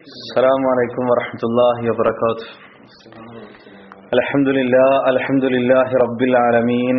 السلام عليكم ورحمة الله وبركاته الحمد لله الحمد لله رب العالمين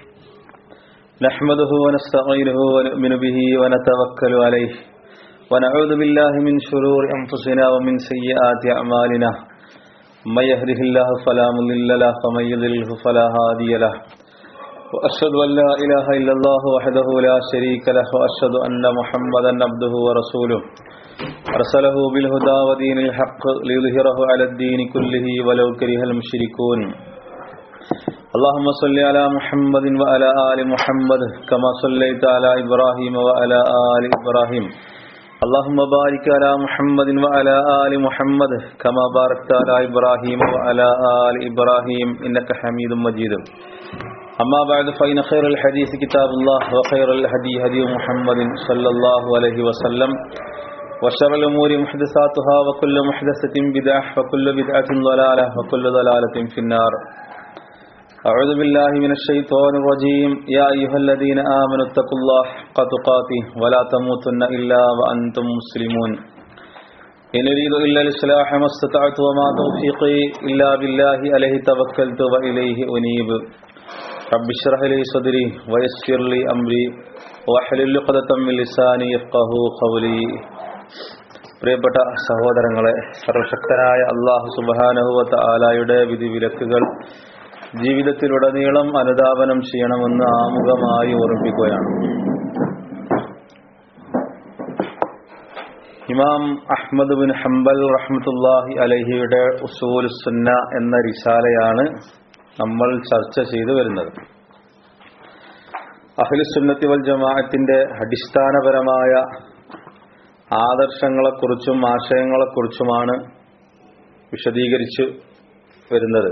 نحمده ونستعينه ونؤمن به ونتوكل عليه ونعوذ بالله من شرور أنفسنا ومن سيئات أعمالنا من يهده الله فلا مضل له ومن يضلله فلا هادي له وأشهد أن لا إله إلا الله وحده لا شريك له وأشهد أن محمدا عبده ورسوله أرسله بالهدى ودين الحق ليظهره على الدين كله ولو كره المشركون اللهم صل على محمد وعلى آل محمد كما صليت على إبراهيم وعلى آل إبراهيم اللهم بارك على محمد وعلى آل محمد كما باركت على إبراهيم وعلى آل إبراهيم إنك حميد مجيد أما بعد فإن خير الحديث كتاب الله وخير الهدي هدي محمد صلى الله عليه وسلم وشر الأمور محدثاتها وكل محدثة بدعة وكل بدعة ضلالة وكل ضلالة في النار أعوذ بالله من الشيطان الرجيم يا أيها الذين آمنوا اتقوا الله حق تقاته ولا تموتن إلا وأنتم مسلمون إن أريد إلا الإصلاح ما استطعت وما توفيقي إلا بالله عليه توكلت وإليه أنيب رب اشرح لي صدري ويسر لي أمري واحلل عقدة من لساني يفقهوا قولي പ്രിയപ്പെട്ട സഹോദരങ്ങളെ സർവശക്തനായ അള്ളാഹു സുബാനഹുവത്ത ആലായുടെ വിധി വിലക്കുകൾ ജീവിതത്തിലുടനീളം അനുധാവനം ചെയ്യണമെന്ന് ആമുഖമായി ഓർമ്മിപ്പിക്കുകയാണ് ഇമാം അഹ്മദ് ബിൻ ഹംബൽ റഹ്മത്തുല്ലാഹി അലഹിയുടെ ഉസൂൽ സുന്ന എന്ന റിസാലയാണ് നമ്മൾ ചർച്ച ചെയ്തു വരുന്നത് അഖിലുസുന്നത്തി വൽ ജമാഅത്തിന്റെ അടിസ്ഥാനപരമായ ആദർശങ്ങളെക്കുറിച്ചും ആശയങ്ങളെക്കുറിച്ചുമാണ് വിശദീകരിച്ച് വരുന്നത്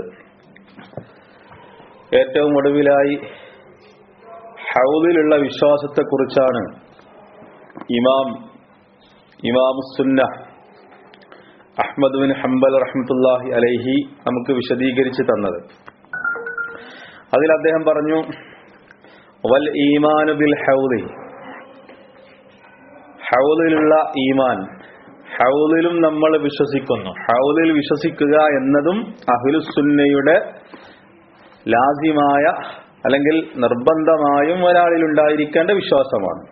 ഏറ്റവും ഒടുവിലായി ഹൗദിലുള്ള വിശ്വാസത്തെക്കുറിച്ചാണ് ഇമാം ഇമാമുസുന്ന അഹ്മദ് ബിൻ ഹംബൽ റഹ്മത്തുല്ലാഹി അലൈഹി നമുക്ക് വിശദീകരിച്ച് തന്നത് അതിൽ അദ്ദേഹം പറഞ്ഞു വൽ ഈമാനു ബിൽ ഹൗദി ഹൗദിലുള്ള ഈമാൻ ഹൗദിലും നമ്മൾ വിശ്വസിക്കുന്നു ഹൗദിൽ വിശ്വസിക്കുക എന്നതും അഹുലുസുന്നയുടെ ലാസിമായ അല്ലെങ്കിൽ നിർബന്ധമായും ഒരാളിൽ ഉണ്ടായിരിക്കേണ്ട വിശ്വാസമാണ്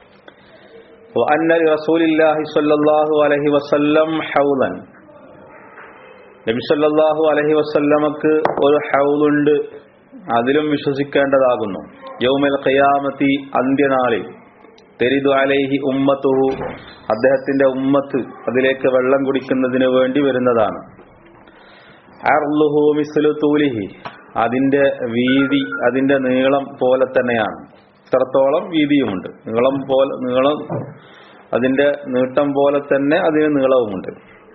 റസൂലില്ലാഹി സ്വല്ലല്ലാഹു അലൈഹി വസല്ലം ഹൗദൻ നബി സല്ലല്ലാഹു അലൈഹി വസല്ലമക്ക് ഒരു ഹൗദുണ്ട് അതിലും വിശ്വസിക്കേണ്ടതാകുന്നു യൗമൽ ഖിയാമത്തി അന്ത്യനാളിൽ തെരിദു അലൈഹി ഉമ്മത്തുഹു അദ്ദേഹത്തിന്റെ ഉമ്മത്ത് അതിലേക്ക് വെള്ളം കുടിക്കുന്നതിന് വേണ്ടി വരുന്നതാണ് അർലുഹു മിസ്ലു തൂലിഹി അതിന്റെ വീതി അതിന്റെ നീളം പോലെ തന്നെയാണ് ഇത്രത്തോളം വീതിയുമുണ്ട് നീളം പോലെ നീളം അതിന്റെ നീട്ടം പോലെ തന്നെ അതിന് നീളവുമുണ്ട്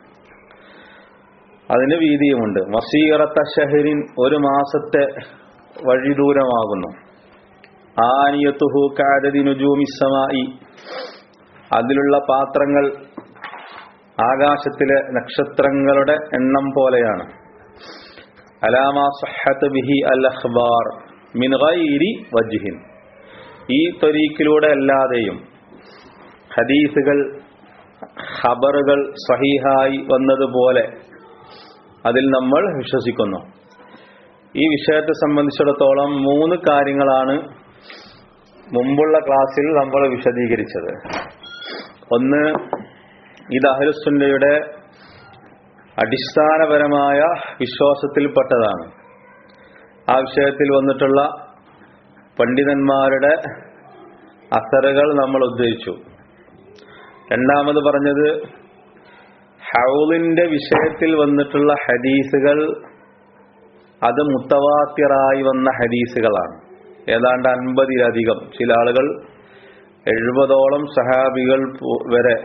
അതിന് വീതിയുമുണ്ട് വസീറത്ത ഷഹരിൻ ഒരു മാസത്തെ വഴി ദൂരമാകുന്നു ആനിയത്തുഹു കാദതി നുജൂമിസമായി അതിലുള്ള പാത്രങ്ങൾ ആകാശത്തിലെ നക്ഷത്രങ്ങളുടെ എണ്ണം പോലെയാണ് അലാമ സഹത്ത് ബിഹി അൽ അഖ്ബാർ മിൻ ഗൈരി വജ്ഹിൻ ഈ ത്വരീക്കിലൂടെ അല്ലാതെയും ഹദീസുകൾ ഖബറുകൾ സഹീഹായി വന്നതുപോലെ അതിൽ നമ്മൾ വിശ്വസിക്കുന്നു ഈ വിഷയത്തെ സംബന്ധിച്ചിടത്തോളം മൂന്ന് കാര്യങ്ങളാണ് മുമ്പുള്ള ക്ലാസ്സിൽ നമ്മൾ വിശദീകരിച്ചത് ഒന്ന് ഇത് അഹലുസുന്നയുടെ അടിസ്ഥാനപരമായ വിശ്വാസത്തിൽപ്പെട്ടതാണ് ആ വിഷയത്തിൽ വന്നിട്ടുള്ള പണ്ഡിതന്മാരുടെ അസറുകൾ നമ്മൾ ഉദ്ധരിച്ചു രണ്ടാമത് പറഞ്ഞത് ഹൗലിന്റെ വിഷയത്തിൽ വന്നിട്ടുള്ള ഹദീസുകൾ അത് മുത്തവാത്തിറായി വന്ന ഹദീസുകളാണ് ഏതാണ്ട് അൻപതിലധികം ചില ആളുകൾ എഴുപതോളം സഹാബികൾ വരെ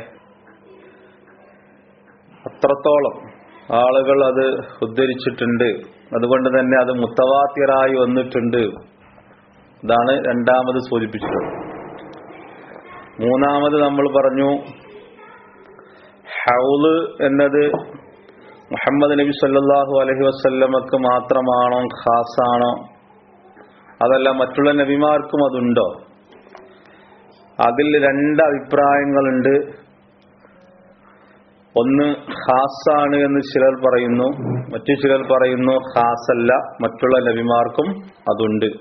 അത്രത്തോളം ആളുകൾ അത് ഉദ്ധരിച്ചിട്ടുണ്ട് അതുകൊണ്ട് തന്നെ അത് മുത്തവാത്തിറായി വന്നിട്ടുണ്ട് ഇതാണ് രണ്ടാമത് സൂചിപ്പിച്ചത് മൂന്നാമത് നമ്മൾ പറഞ്ഞു ഹൗല് എന്നത് മുഹമ്മദ് നബി സല്ലാഹു അലഹി വസ്ല്ലമക്ക് മാത്രമാണോ ഖാസാണോ അതല്ല മറ്റുള്ള നബിമാർക്കും അതുണ്ടോ അതിൽ രണ്ട് അഭിപ്രായങ്ങളുണ്ട് ഒന്ന് ഖാസാണ് എന്ന് ചിലർ പറയുന്നു മറ്റു ചിലർ പറയുന്നു ഖാസല്ല മറ്റുള്ള നബിമാർക്കും അതുണ്ട്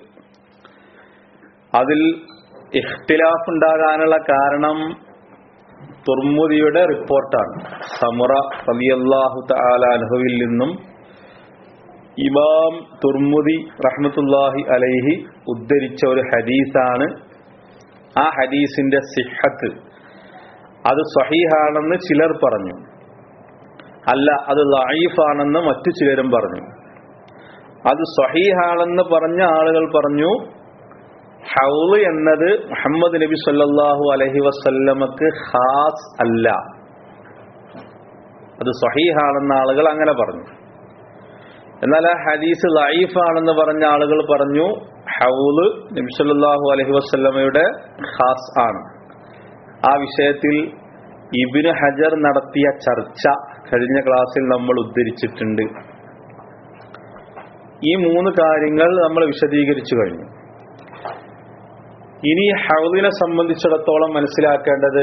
അതിൽ ഇഖ്തിലാഫ് ഉണ്ടാകാനുള്ള കാരണം തുർമുദിയുടെ റിപ്പോർട്ടാണ് സമുറ റളിയല്ലാഹു തആല അൻഹുവിൽ നിന്നും ഇമാം തുർമുദി റഹ്മത്തുല്ലാഹി അലൈഹി ഉദ്ധരിച്ച ഒരു ഹദീസാണ് ആ ഹദീസിന്റെ സിഹത്ത് അത് സഹീഹാണെന്ന് ചിലർ പറഞ്ഞു അല്ല അത് ലൈഫാണെന്ന് മറ്റു ചിലരും പറഞ്ഞു അത് സഹീഹാണെന്ന് പറഞ്ഞ ആളുകൾ പറഞ്ഞു ഹൗള് എന്നത് മുഹമ്മദ് നബി സല്ലല്ലാഹു അലൈഹി വസല്ലമക്ക് ഖാസ് അല്ല അത് സഹീഹാണെന്ന ആളുകൾ അങ്ങനെ പറഞ്ഞു എന്നാൽ ആ ഹദീസ് ലൈഫാണെന്ന് പറഞ്ഞ ആളുകൾ പറഞ്ഞു ഹൗല് നബി സല്ലല്ലാഹു അലൈഹി വസല്ലമയുടെ ഖാസ് ആണ് ആ വിഷയത്തിൽ ഇബിന് ഹജർ നടത്തിയ ചർച്ച കഴിഞ്ഞ ക്ലാസ്സിൽ നമ്മൾ ഉദ്ധരിച്ചിട്ടുണ്ട് ഈ മൂന്ന് കാര്യങ്ങൾ നമ്മൾ വിശദീകരിച്ചു കഴിഞ്ഞു ഇനി ഹൗദിനെ സംബന്ധിച്ചിടത്തോളം മനസ്സിലാക്കേണ്ടത്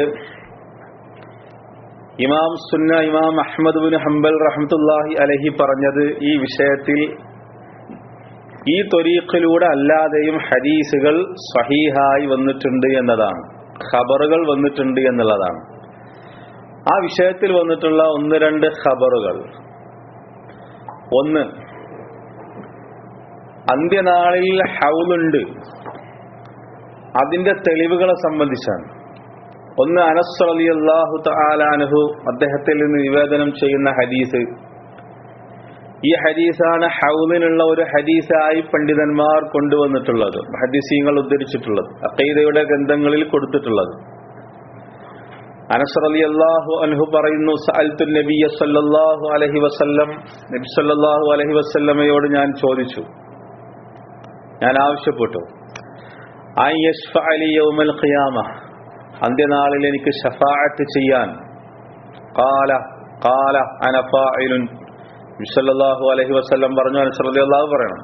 ഇമാം സുന്ന ഇമാം അഹമ്മദ് ബിൻ ഹംബൽ റഹ്മത്തുല്ലാഹി അലഹി പറഞ്ഞത് ഈ വിഷയത്തിൽ ഈ തൊരീഖിലൂടെ അല്ലാതെയും ഹദീസുകൾ സഹീഹായി വന്നിട്ടുണ്ട് എന്നതാണ് ഖബറുകൾ വന്നിട്ടുണ്ട് എന്നുള്ളതാണ് ആ വിഷയത്തിൽ വന്നിട്ടുള്ള ഒന്ന് രണ്ട് ഖബറുകൾ ഒന്ന് അന്ത്യനാളിൽ ഹൗലുണ്ട് അതിന്റെ തെളിവുകളെ സംബന്ധിച്ചാണ് ഒന്ന് അനസ് അലി അള്ളാഹു താലാനുഹു അദ്ദേഹത്തിൽ നിന്ന് നിവേദനം ചെയ്യുന്ന ഹദീസ് ഈ ഹദീസാണ് ഹൗലിനുള്ള ഒരു ഹദീസായി പണ്ഡിതന്മാർ കൊണ്ടുവന്നിട്ടുള്ളത് ഹദീസീങ്ങൾ ഉദ്ധരിച്ചിട്ടുള്ളത് അക്കൈദയുടെ ഗ്രന്ഥങ്ങളിൽ കൊടുത്തിട്ടുള്ളത് അനസ് അലി അള്ളാഹു അൻഹു പറയുന്നു സഅൽത്തു നബിയ സല്ലല്ലാഹു അലൈഹി വസല്ലം നബി സല്ലല്ലാഹു അലൈഹി വസല്ലമയോട് ഞാൻ ചോദിച്ചു ഞാൻ ആവശ്യപ്പെട്ടു ഐ യശ്ഫഅലി യൗമൽ ഖിയാമ അന്ത്യനാളിൽ എനിക്ക് ഷഫാഅത്ത് ചെയ്യാൻ ഖാല ഖാല അന ഫാഇലുൻ സല്ലല്ലാഹു അലൈഹി വസല്ലം പറഞ്ഞു അനസ് റളിയല്ലാഹു പറയണം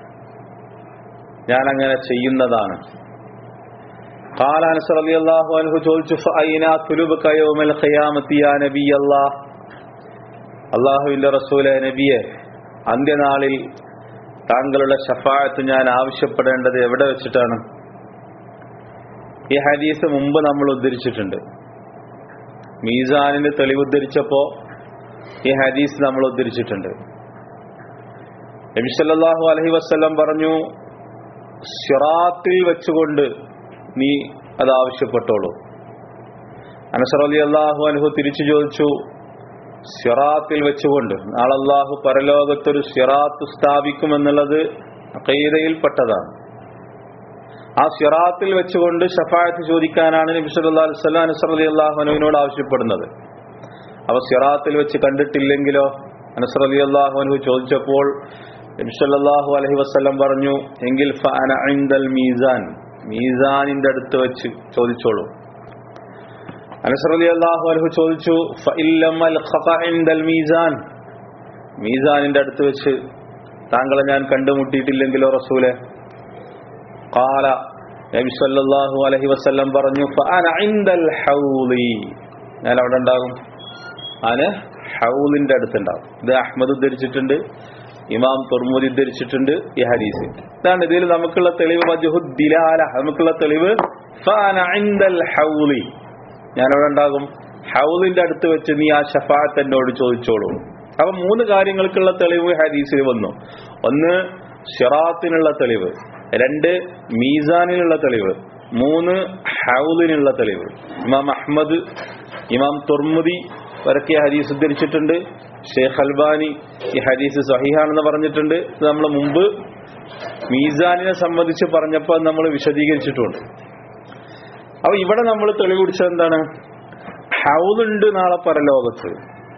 ഞാൻ അങ്ങനെ ചെയ്യുന്നതാണ് ഖാല അനസ് റളിയല്ലാഹു അൻഹു ചോദിച്ചു ഫഅൈന തുലുബക യൗമൽ ഖിയാമത്തി യാ നബി അല്ലാഹ് അല്ലാഹുവിന്റെ റസൂലെ നബിയെ അന്ത്യനാളിൽ താങ്കളുടെ ഷഫാഅത്ത് ഞാൻ ആവശ്യപ്പെടേണ്ടത് എവിടെ വെച്ചിട്ടാണ് ഈ ഹദീസ് മുമ്പ് നമ്മൾ ഉദ്ധരിച്ചിട്ടുണ്ട് മീസാനിന് തെളിവ് ഉദ്ധരിച്ചപ്പോ ഈ ഹദീസ് നമ്മൾ ഉദ്ധരിച്ചിട്ടുണ്ട് നബിസല്ലാഹു അലഹി വസ്ല്ലം പറഞ്ഞു സിറാത്തിൽ വെച്ചുകൊണ്ട് നീ അത് ആവശ്യപ്പെട്ടോളൂ അനസർ അലി അള്ളാഹു അനുഹു തിരിച്ചു ചോദിച്ചു സിറാത്തിൽ വെച്ചുകൊണ്ട് നാളെ അള്ളാഹു പരലോകത്തൊരു സിറാത്ത് സ്ഥാപിക്കുമെന്നുള്ളത് അക്കൈതയിൽപ്പെട്ടതാണ് ആ സിറാത്തിൽ വെച്ചുകൊണ്ട് ഷഫായത്ത് ചോദിക്കാനാണ് നബി സല്ലല്ലാഹു അലൈഹി വസല്ലം അനസർ അലി അള്ളാഹുനുവിനോട് ആവശ്യപ്പെടുന്നത് അവ സിറാത്തിൽ വെച്ച് കണ്ടിട്ടില്ലെങ്കിലോ അനസർ അലി അള്ളാഹുനു ചോദിച്ചപ്പോൾ നബി സല്ലല്ലാഹു അലൈഹി വസല്ലം പറഞ്ഞു എങ്കിൽ ഫഅന ഇൻദൽ മീസാൻ മീസാനിന്റെ അടുത്ത് വെച്ച് ചോദിച്ചോളൂ അനസർ അലി അള്ളാഹു അലഹു ചോദിച്ചു ഫഇല്ലം അൽഖഖ ഇൻദൽ മീസാൻ മീസാനിന്റെ അടുത്ത് വെച്ച് താങ്കളെ ഞാൻ കണ്ടുമുട്ടിയിട്ടില്ലെങ്കിലോ റസൂലെ ഖാല നബി സല്ലല്ലാഹു അലൈഹി വസല്ലം പറഞ്ഞു ഫഅന ഇൻദൽ ഹൗളി ഞാൻ അവിടെ ഉണ്ടാകും ഞാന് ഹൗലിന്റെ അടുത്തുണ്ടാവും ഇത് അഹമ്മദ് ഉദ്ധരിച്ചിട്ടുണ്ട് ഇമാം തുർമുദി ഉദ്ധരിച്ചിട്ടുണ്ട് ഈ ഹദീസ് ഇതാണ് ഇതിൽ നമുക്കുള്ള തെളിവ് വജുഹുദ്ദിലാല നമുക്കുള്ള തെളിവ് ഫഅന ഇൻദൽ ഹൗളി ഞാൻ അവിടെ ഉണ്ടാകും ഹൗലിന്റെ അടുത്ത് വെച്ച് നീ ആ ഷഫാത്ത് എന്നോട് ചോദിച്ചോളൂ അപ്പൊ മൂന്ന് കാര്യങ്ങൾക്കുള്ള തെളിവ് ഹദീസിൽ വന്നു ഒന്ന് ഷിറാത്തിനുള്ള തെളിവ് രണ്ട് മീസാനിനുള്ള തെളിവ് മൂന്ന് ഹൗലിനുള്ള തെളിവ് ഇമാം അഹമ്മദ് ഇമാം തുർമുദി വരക്കിയ ഹദീസ് ഉദ്ധരിച്ചിട്ടുണ്ട് ഷെയ്ഖ് അൽബാനി ഈ ഹദീസ് സഹിഹാണെന്ന് പറഞ്ഞിട്ടുണ്ട് ഇത് നമ്മൾ മുമ്പ് മീസാനിനെ സംബന്ധിച്ച് പറഞ്ഞപ്പോൾ നമ്മൾ വിശദീകരിച്ചിട്ടുണ്ട് അപ്പൊ ഇവിടെ നമ്മൾ തെളിവ് പിടിച്ചത് എന്താണ് ഹൗലുണ്ട് നാളെ പരലോകത്ത്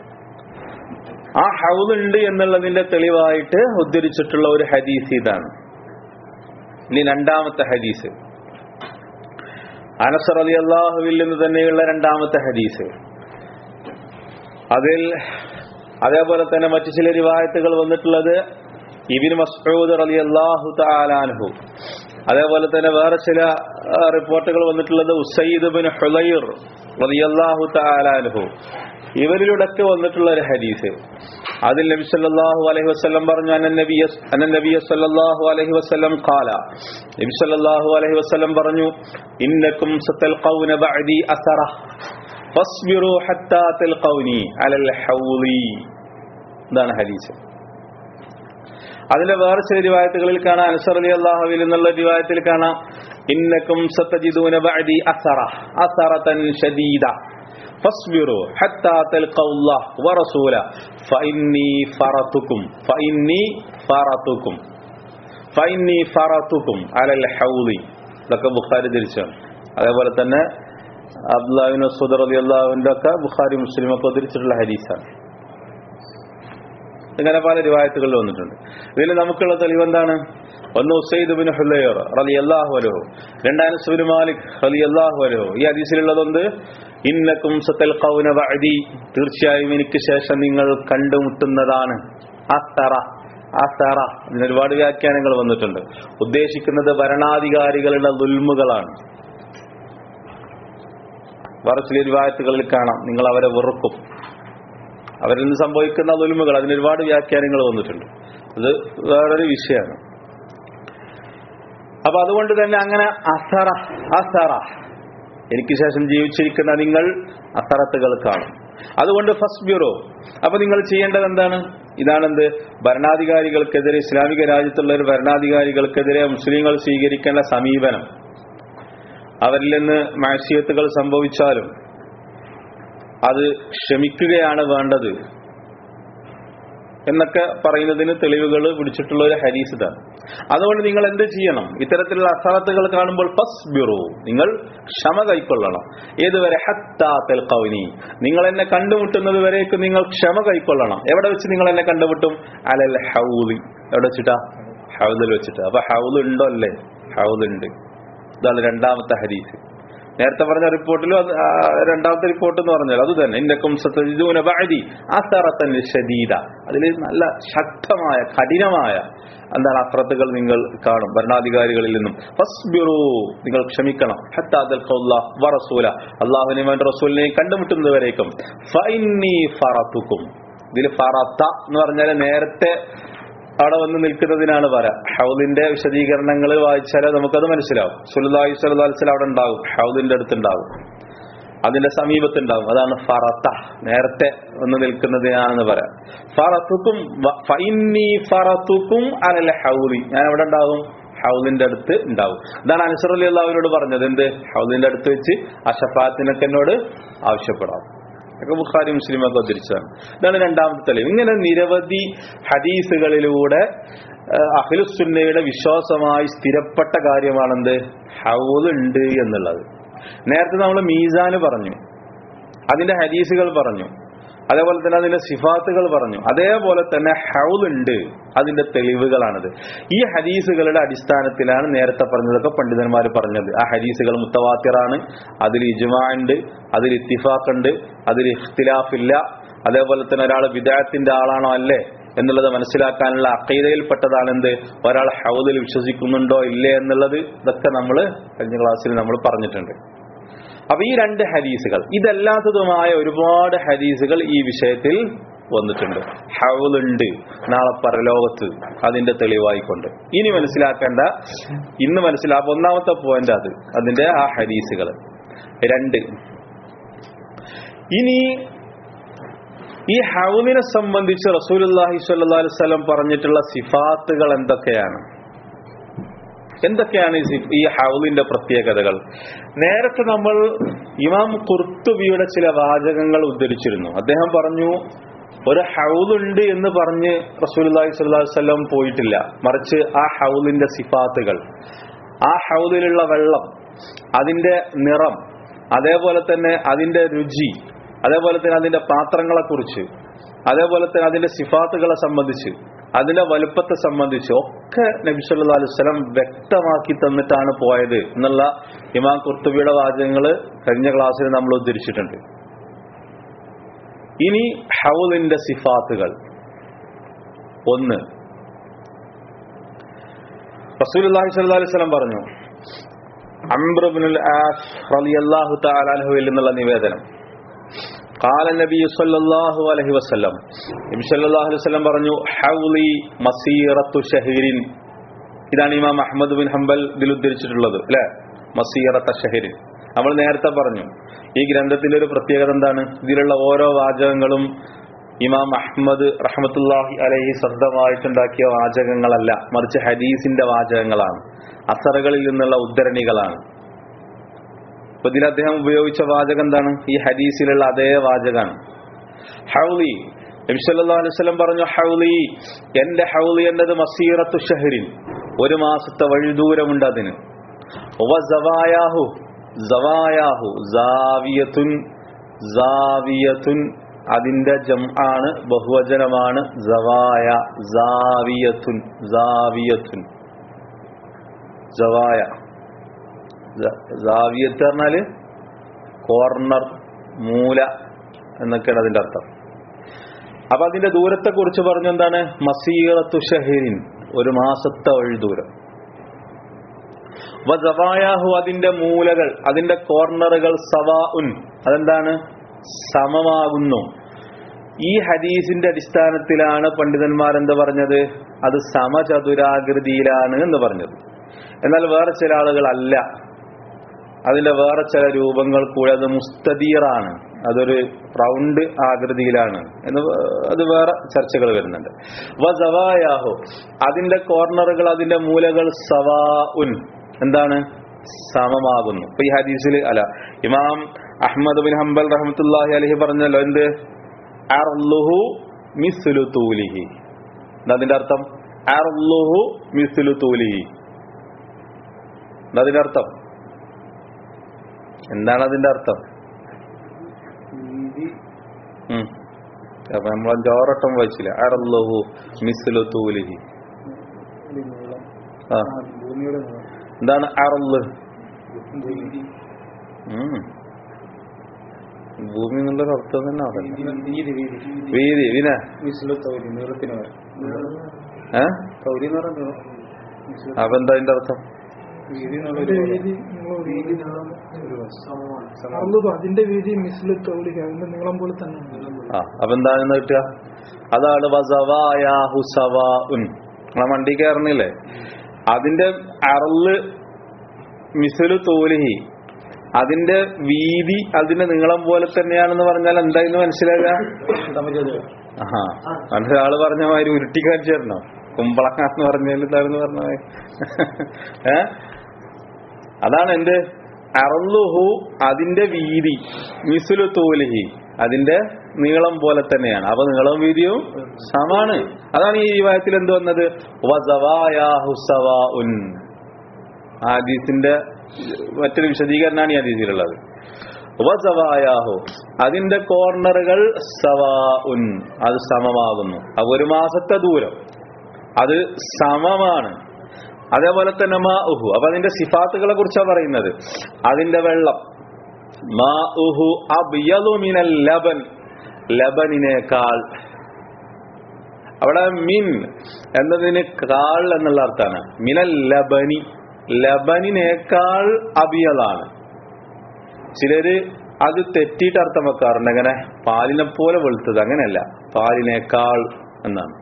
ആ ഹൗലുണ്ട് എന്നുള്ളതിന്റെ തെളിവായിട്ട് ഉദ്ധരിച്ചിട്ടുള്ള ഒരു ഹദീസ് ഇതാണ് ഇനി രണ്ടാമത്തെ ഹദീസ് അനസർ അലി അള്ളാഹുവിൽ നിന്ന് തന്നെയുള്ള രണ്ടാമത്തെ ഹദീസ് അതിൽ അതേപോലെ തന്നെ മറ്റു ചില റിവായത്തുകൾ വന്നിട്ടുള്ളത് ഇബിൻ മസ്ഊദ് അലി അള്ളാഹു താലാൻഹു അതേപോലെ തന്നെ വേറെ ചില റിപ്പോർട്ടുകൾ വന്നിട്ടുള്ളത് ഉസൈദ് ബിൻ ഹുലൈർ റളിയല്ലാഹു തആലാൻഹു ഇവരിലൂടെയൊക്കെ വന്നിട്ടുള്ള ഒരു ഹദീസ് അതിൽ നബി സല്ലല്ലാഹു അലൈഹി വസല്ലം പറഞ്ഞു അനൻ നബിയ അനൻ നബിയ സല്ലല്ലാഹു അലൈഹി വസല്ലം ഖാല നബി സല്ലല്ലാഹു അലൈഹി വസല്ലം പറഞ്ഞു ഇന്നക്കും സതൽഖൗന ബഅദി അസറ ഫസ്ബിറു ഹത്താ തൽഖൗനി അലൽ ഹൗളി ഇതാണ് ഹദീസ് അതിലെ വേറെ ചില റിവായത്തുകളിൽ കാണാം അൻസർ അലി അള്ളാഹുവിൽ നിന്നുള്ള റിവായത്തിൽ കാണാം ഇന്നക്കും സത്തജിദൂന ബഅദി അസറ അസറതൻ ഷദീദ ഫസ്ബിറു ഹത്താ തൽഖൗല്ലാഹ് വറസൂല ഫഇന്നി ഫറതുക്കും ഫഇന്നി ഫറതുക്കും ഫഇന്നി ഫറതുക്കും അലൽ ഹൗളി ഇതൊക്കെ ബുഖാരി തിരിച്ചാണ് അതേപോലെ തന്നെ അബ്ദുല്ലാഹിബിൻ മസ്ഊദ് റളിയല്ലാഹുവിന്റെ ഒക്കെ ബുഖാരി മുസ്ലിം ഒക്കെ ഉദ്ധരിച്ചിട്ടുള്ള ഹദീസാണ് ഇങ്ങനെ പല റിവായത്തുകളിൽ വന്നിട്ടുണ്ട് ഇതിൽ നമുക്കുള്ള തെളിവ് എന്താണ് ഒന്ന് ഉസൈദ് ബിൻ ഹുലൈർ റലി അള്ളാഹു അലഹു രണ്ടാണ് സുബിൻ മാലിക് റലി അള്ളാഹു അലഹു ഈ ഹദീസിലുള്ളതുണ്ട് ഇന്നക്കും സത്തൽ കൗന വഅദി തീർച്ചയായും എനിക്ക് ശേഷം നിങ്ങൾ കണ്ടുമുട്ടുന്നതാണ് അത്തറ അത്തറ ഇതിന് ഒരുപാട് വ്യാഖ്യാനങ്ങൾ വന്നിട്ടുണ്ട് ഉദ്ദേശിക്കുന്നത് ഭരണാധികാരികളുടെ ദുൽമുകളാണ് വേറെ ചില റിവായത്തുകളിൽ കാണാം നിങ്ങൾ അവരെ വെറുക്കും അവരിൽ നിന്ന് സംഭവിക്കുന്ന ദുൽമുകൾ അതിന് ഒരുപാട് വ്യാഖ്യാനങ്ങൾ വന്നിട്ടുണ്ട് അത് വേറൊരു വിഷയമാണ് അപ്പൊ അതുകൊണ്ട് തന്നെ അങ്ങനെ അസറ അസറ എനിക്ക് ശേഷം ജീവിച്ചിരിക്കുന്ന നിങ്ങൾ അസറത്തുകൾ കാണും അതുകൊണ്ട് ഫസ്റ്റ് ബ്യൂറോ അപ്പൊ നിങ്ങൾ ചെയ്യേണ്ടത് എന്താണ് ഇതാണെന്ത് ഭരണാധികാരികൾക്കെതിരെ ഇസ്ലാമിക രാജ്യത്തുള്ള ഒരു ഭരണാധികാരികൾക്കെതിരെ മുസ്ലിങ്ങൾ സ്വീകരിക്കേണ്ട സമീപനം അവരിൽ നിന്ന് മാസിയത്തുകൾ സംഭവിച്ചാലും അത് ക്ഷമിക്കുകയാണ് വേണ്ടത് എന്നൊക്കെ പറയുന്നതിന് തെളിവുകൾ പിടിച്ചിട്ടുള്ള ഒരു ഹരീസ് ഇതാണ് അതുകൊണ്ട് നിങ്ങൾ എന്ത് ചെയ്യണം ഇത്തരത്തിലുള്ള അസറത്തുകൾ കാണുമ്പോൾ ഫസ് ബ്യൂറോ നിങ്ങൾ ക്ഷമ കൈക്കൊള്ളണം ഏതുവരെ ഹത്താത്തൽ കൗനി നിങ്ങൾ എന്നെ കണ്ടുമുട്ടുന്നത് വരേക്ക് നിങ്ങൾ ക്ഷമ കൈക്കൊള്ളണം എവിടെ വെച്ച് നിങ്ങൾ എന്നെ കണ്ടുമുട്ടും അലൽ ഹൗലി എവിടെ വെച്ചിട്ടാ ഹൗദിൽ വെച്ചിട്ട് അപ്പൊ ഹൗദ് ഉണ്ടോ അല്ലേ ഹൗദ് ഉണ്ട് ഇതാണ് രണ്ടാമത്തെ ഹരീസ് നേരത്തെ പറഞ്ഞ റിപ്പോർട്ടിലും അത് ആ രണ്ടാമത്തെ റിപ്പോർട്ട് എന്ന് പറഞ്ഞാൽ അത് തന്നെ ഇന്നക്കും സത്തജിദൂന ബഅദി അസറത്തൻ ഷദീദ അതിൽ നല്ല ശക്തമായ കഠിനമായ എന്താണ് അസ്രത്തുകൾ നിങ്ങൾ കാണും ഭരണാധികാരികളിൽ നിന്നും ഫസ്ബിറു നിങ്ങൾ ക്ഷമിക്കണം ഹത്താ തൽഖല്ലാഹ് വറസൂല അല്ലാഹുവിനെയും അവന്റെ റസൂലിനെയും കണ്ടുമുട്ടുന്നത് വരേക്കും ഫഇന്നി ഫറതുക്കും ഇതിൽ ഫറത്ത എന്ന് പറഞ്ഞാൽ നേരത്തെ അവിടെ വന്ന് നിൽക്കുന്നതിനാണ് പറ ഹൗദിന്റെ വിശദീകരണങ്ങൾ വായിച്ചാൽ നമുക്കത് മനസ്സിലാവും സുല്ലാഹി സ്വലാസ്ലം അവിടെ ഉണ്ടാകും ഹൗദിന്റെ അടുത്തുണ്ടാകും അതിന്റെ സമീപത്തുണ്ടാകും അതാണ് ഫറത്ത നേരത്തെ വന്ന് നിൽക്കുന്നതിനാണെന്ന് പറയാം ഫറത്തുക്കും ഫഇന്നി ഫറത്തുക്കും അലൽ ഹൗദി ഞാൻ എവിടെ ഉണ്ടാകും ഹൗദിന്റെ അടുത്ത് ഉണ്ടാവും ഇതാണ് അൻസർ അലി അള്ളാഹുവിനോട് പറഞ്ഞത് എന്ത് ഹൗദിന്റെ അടുത്ത് വെച്ച് ആ ഷഫാത്തിനൊക്കെ എന്നോട് ആവശ്യപ്പെടാം ഒക്കെ ബുഖാരി മുസ്ലിമൊക്കെ ഉദ്ധരിച്ചതാണ് ഇതാണ് രണ്ടാമത്തെ തെളിവ് ഇങ്ങനെ നിരവധി ഹദീസുകളിലൂടെ അഖിലുസുന്നയുടെ വിശ്വാസമായി സ്ഥിരപ്പെട്ട കാര്യമാണെന്ത് ഹൗദ് ഉണ്ട് എന്നുള്ളത് നേരത്തെ നമ്മൾ മീസാന് പറഞ്ഞു അതിന്റെ ഹദീസുകൾ പറഞ്ഞു അതേപോലെ തന്നെ അതിന്റെ സിഫാത്തുകൾ പറഞ്ഞു അതേപോലെ തന്നെ ഹൗദ് ഉണ്ട് അതിന്റെ തെളിവുകളാണിത് ഈ ഹദീസുകളുടെ അടിസ്ഥാനത്തിലാണ് നേരത്തെ പറഞ്ഞതൊക്കെ പണ്ഡിതന്മാർ പറഞ്ഞത് ആ ഹദീസുകൾ മുത്തവാത്തിറാണ് അതിൽ ഇജ്മാ ഉണ്ട് അതിൽ ഇത്തിഫാഖ് ഉണ്ട് അതിൽ ഇഖ്തിലാഫില്ല അതേപോലെ തന്നെ ഒരാൾ വിദായത്തിന്റെ ആളാണോ അല്ലേ എന്നുള്ളത് മനസ്സിലാക്കാനുള്ള അക്കൈതയിൽപ്പെട്ടതാണ് എന്ത് ഒരാൾ ഹൗദിൽ വിശ്വസിക്കുന്നുണ്ടോ ഇല്ലേ എന്നുള്ളത് ഇതൊക്കെ നമ്മൾ കഴിഞ്ഞ ക്ലാസ്സിൽ നമ്മൾ പറഞ്ഞിട്ടുണ്ട് അപ്പൊ ഈ രണ്ട് ഹദീസുകൾ ഇതല്ലാത്തതുമായ ഒരുപാട് ഹദീസുകൾ ഈ വിഷയത്തിൽ വന്നിട്ടുണ്ട് ഹൗലുണ്ട് നാളെ പരലോകത്ത് അതിന്റെ തെളിവായിക്കൊണ്ട് ഇനി മനസ്സിലാക്കേണ്ട ഇന്ന് മനസ്സിലാക്ക ഒന്നാമത്തെ പോയിന്റ് അത് അതിന്റെ ആ ഹദീസുകൾ രണ്ട് ഇനി ഈ ഹൗലിനെ സംബന്ധിച്ച് റസൂലുല്ലാഹി സ്വല്ലല്ലാഹി അലൈഹി വസല്ലം പറഞ്ഞിട്ടുള്ള സിഫാത്തുകൾ എന്തൊക്കെയാണ് എന്തൊക്കെയാണ് ഈ സിഫ്- ഈ ഹൗലിന്റെ പ്രത്യേകതകൾ നേരത്തെ നമ്മൾ ഇമാം കുർത്തുബിയുടെ ചില വാചകങ്ങൾ ഉദ്ധരിച്ചിരുന്നു അദ്ദേഹം പറഞ്ഞു ഒരു ഹൗലുണ്ട് എന്ന് പറഞ്ഞ് റസൂലുള്ളാഹി സ്വല്ലല്ലാഹി അലൈഹി വസല്ലം പോയിട്ടില്ല മറിച്ച് ആ ഹൗലിന്റെ സിഫാത്തുകൾ ആ ഹൗലിലുള്ള വെള്ളം അതിന്റെ നിറം അതേപോലെ തന്നെ അതിന്റെ രുചി അതേപോലെ തന്നെ അതിന്റെ പാത്രങ്ങളെ കുറിച്ച് അതേപോലെ തന്നെ അതിന്റെ സിഫാത്തുകളെ സംബന്ധിച്ച് അതിന്റെ വലുപ്പത്തെ സംബന്ധിച്ച് ഒക്കെ നബി സല്ലല്ലാഹു അലൈഹി വസല്ലം വ്യക്തമാക്കി തന്നിട്ടാണ് പോയത് എന്നുള്ള ഇമാം കുർത്തുബിയുടെ വാചകങ്ങൾ കഴിഞ്ഞ ക്ലാസ്സിൽ നമ്മൾ ഉദ്ധരിച്ചിട്ടുണ്ട് ഇനി ഹൗലിന്റെ സിഫാത്തുകൾ ഒന്ന് റസൂലുള്ളാഹി സ്വല്ലല്ലാഹു അലൈഹി വസല്ലം പറഞ്ഞു അംബ്ര ഇബ്നുൽ ആസ് റളിയല്ലാഹു തആല അൻഹുവിൽ നിന്നുള്ള നിവേദനം قال النبي صلى الله عليه وسلم നബി സല്ലല്ലാഹു അലൈഹി വസല്ലം പറഞ്ഞു ഹൗലി മസീറത്തു ഷഹീരിൻ ഇതാണ് ഇമാം അഹ്മദ് ബിൻ ഹംബൽ ഇതിൽ ഉദ്ധരിച്ചിട്ടുള്ളത് അല്ലെ മസീറത്ത ഷഹീരിൻ നമ്മൾ നേരത്തെ പറഞ്ഞു ഈ ഗ്രന്ഥത്തിന്റെ ഒരു പ്രത്യേകത എന്താണ് ഇതിലുള്ള ഓരോ വാചകങ്ങളും ഇമാം അഹ്മദ് റഹ്മത്തുല്ലാഹി അലൈഹി ശ്രദ്ധമായിട്ടുണ്ടാക്കിയ വാചകങ്ങളല്ല മറിച്ച് ഹദീസിന്റെ വാചകങ്ങളാണ് അസറുകളിൽ നിന്നുള്ള ഉദ്ധരണികളാണ് അപ്പൊ ഇതിൽ അദ്ദേഹം ഉപയോഗിച്ച വാചകം എന്താണ് ഈ ഹദീസിലുള്ള അതേ വാചകമാണ് ഹൗലി നബിസല്ലാ അലൈവല്ലം പറഞ്ഞു ഹൗലി എന്റെ ഹൗലി എന്നത് മസീറത്തു ഷഹരിൻ ഒരു മാസത്തെ വഴിദൂരമുണ്ട് അതിന് വ സവായാഹു സവായാഹു സാവിയത്തുൻ സാവിയത്തുൻ അതിന്റെ ജം ആണ് ബഹുവചനമാണ് സവായ സാവിയത്തുൻ സാവിയത്തുൻ സവായ സാവിയത്ത് പറഞ്ഞാല് കോർണർ മൂല എന്നൊക്കെയാണ് അതിന്റെ അർത്ഥം അപ്പൊ അതിന്റെ ദൂരത്തെ കുറിച്ച് പറഞ്ഞു എന്താണ് മസീറത്തു ഷഹീരിൻ ഒരു മാസത്തെ വഴി ദൂരം വസവായാഹു അതിന്റെ മൂലകൾ അതിന്റെ കോർണറുകൾ സവാ ഉൻ അതെന്താണ് സമമാകുന്നു ഈ ഹദീസിന്റെ അടിസ്ഥാനത്തിലാണ് പണ്ഡിതന്മാർ എന്ത് പറഞ്ഞത് അത് സമചതുരാകൃതിയിലാണ് എന്ന് പറഞ്ഞത് എന്നാൽ വേറെ ചില ആളുകൾ അല്ല അതിന്റെ വേറെ ചില രൂപങ്ങൾ കൂടെ അത് മുസ്തദീറാണ് അതൊരു റൗണ്ട് ആകൃതിയിലാണ് എന്ന് അത് വേറെ ചർച്ചകൾ വരുന്നുണ്ട് വസവായാഹു അതിന്റെ കോർണറുകൾ അതിന്റെ മൂലകൾ സവാ ഉൻ എന്താണ് സമമാകുന്നു ഇപ്പൊ ഈ ഹദീസിൽ അല്ല ഇമാം അഹമ്മദ് ബിൻ ഹംബൽ റഹമത്തുല്ലാഹി അലഹി പറഞ്ഞല്ലോ എന്ത് അർലുഹു മിസ്ലു തൂലിഹി എന്താ അതിന്റെ അർത്ഥം അർലുഹു മിസ്ലു തൂലിഹി എന്താ അതിന്റെ അർത്ഥം എന്താണ് അതിന്റെ അർത്ഥം ഉം. അപ്പൊ നമ്മൾ അഞ്ചാറട്ടം വായിച്ചില്ല അറല്ലഹു മിസ്ലു തൂലിഹി ആ ഭൂമിയുടെ നീളം. എന്താണ് അറല് വീതി. ഉം. ഭൂമി എന്നുള്ളൊരു അർത്ഥം തന്നെ അതല്ല വീതി, വീതി. വീതി പിന്നെ മിസ്ലു തൗരി, നീളത്തിന് പകരം. ഏ തൗരി എന്ന് പറഞ്ഞാൽ നീളം. മിസ്ലു അപ്പൊ എന്താ അതിന്റെ അർത്ഥം വീതി എന്നുള്ള അതിന്റെ ഒരു വീതി നിങ്ങൾ വീതി നീളം ഒരു സമമാണ്. സമമാണ്. അള്ളു അതിന്റെ വീതി മിസ്സിൽ തൗലിക അതിന്റെ നീളം പോലെ തന്നെ ആ അപ്പൊ എന്താണെന്ന് കിട്ടുക അതാണ് വസവായാഹു സവാഉൻ നമ്മളെ വണ്ടി കയറണില്ലേ അതിന്റെ അറല് മിസലു തോലിഹി അതിന്റെ വീതി അതിന്റെ നീളം പോലെ തന്നെയാണെന്ന് പറഞ്ഞാൽ എന്തായിരുന്നു മനസ്സിലാകുക സമചതുരം. ആഹാ പണ്ട് ആള് പറഞ്ഞ മാതിരി ഉരുട്ടി കാണിച്ചു തരണോ കുമ്പളങ്ങ എന്ന് പറഞ്ഞാൽ എന്താണെന്ന് പറഞ്ഞ മാതിരി ഏ അതാണ് എന്ത് അറലുഹു അതിന്റെ വീതി മിസുലു തോലിഹി അതിന്റെ നീളം പോലെ തന്നെയാണ് അപ്പൊ നീളവും വീതിയും സമാണ് അതാണ് ഈ വായത്തിൽ എന്ത് വന്നത് വസവായാഹു സവാഉൻ ആ ഹദീസിന്റെ മറ്റൊരു വിശദീകരണമാണ് ഈ ഹദീസിലുള്ളത് വസവായാഹു അതിന്റെ കോർണറുകൾ സവാഉൻ അത് സമമാകുന്നു അപ്പൊ ഒരു മാസത്തെ ദൂരം അത് സമമാണ് അതേപോലെ തന്നെ മാ ഉഹു അപ്പൊ അതിന്റെ സിഫാത്തുകളെ കുറിച്ചാണ് പറയുന്നത് അതിന്റെ വെള്ളം മാ ഉഹു അബ്യലു മിനൽ ലബൻ ലബനിനേക്കാൾ അവിടെ മിൻ എന്നതിന് കാൾ എന്നുള്ള അർത്ഥമാണ് മിനൽ ലബനി ലബനിനേക്കാൾ അബിയലാണ് ചിലര് അത് തെറ്റിയിട്ട് അർത്ഥം വെക്കാറുണ്ട് അങ്ങനെ പാലിനെ പോലെ വെളുത്തത് അങ്ങനെയല്ല പാലിനേക്കാൾ എന്നാണ്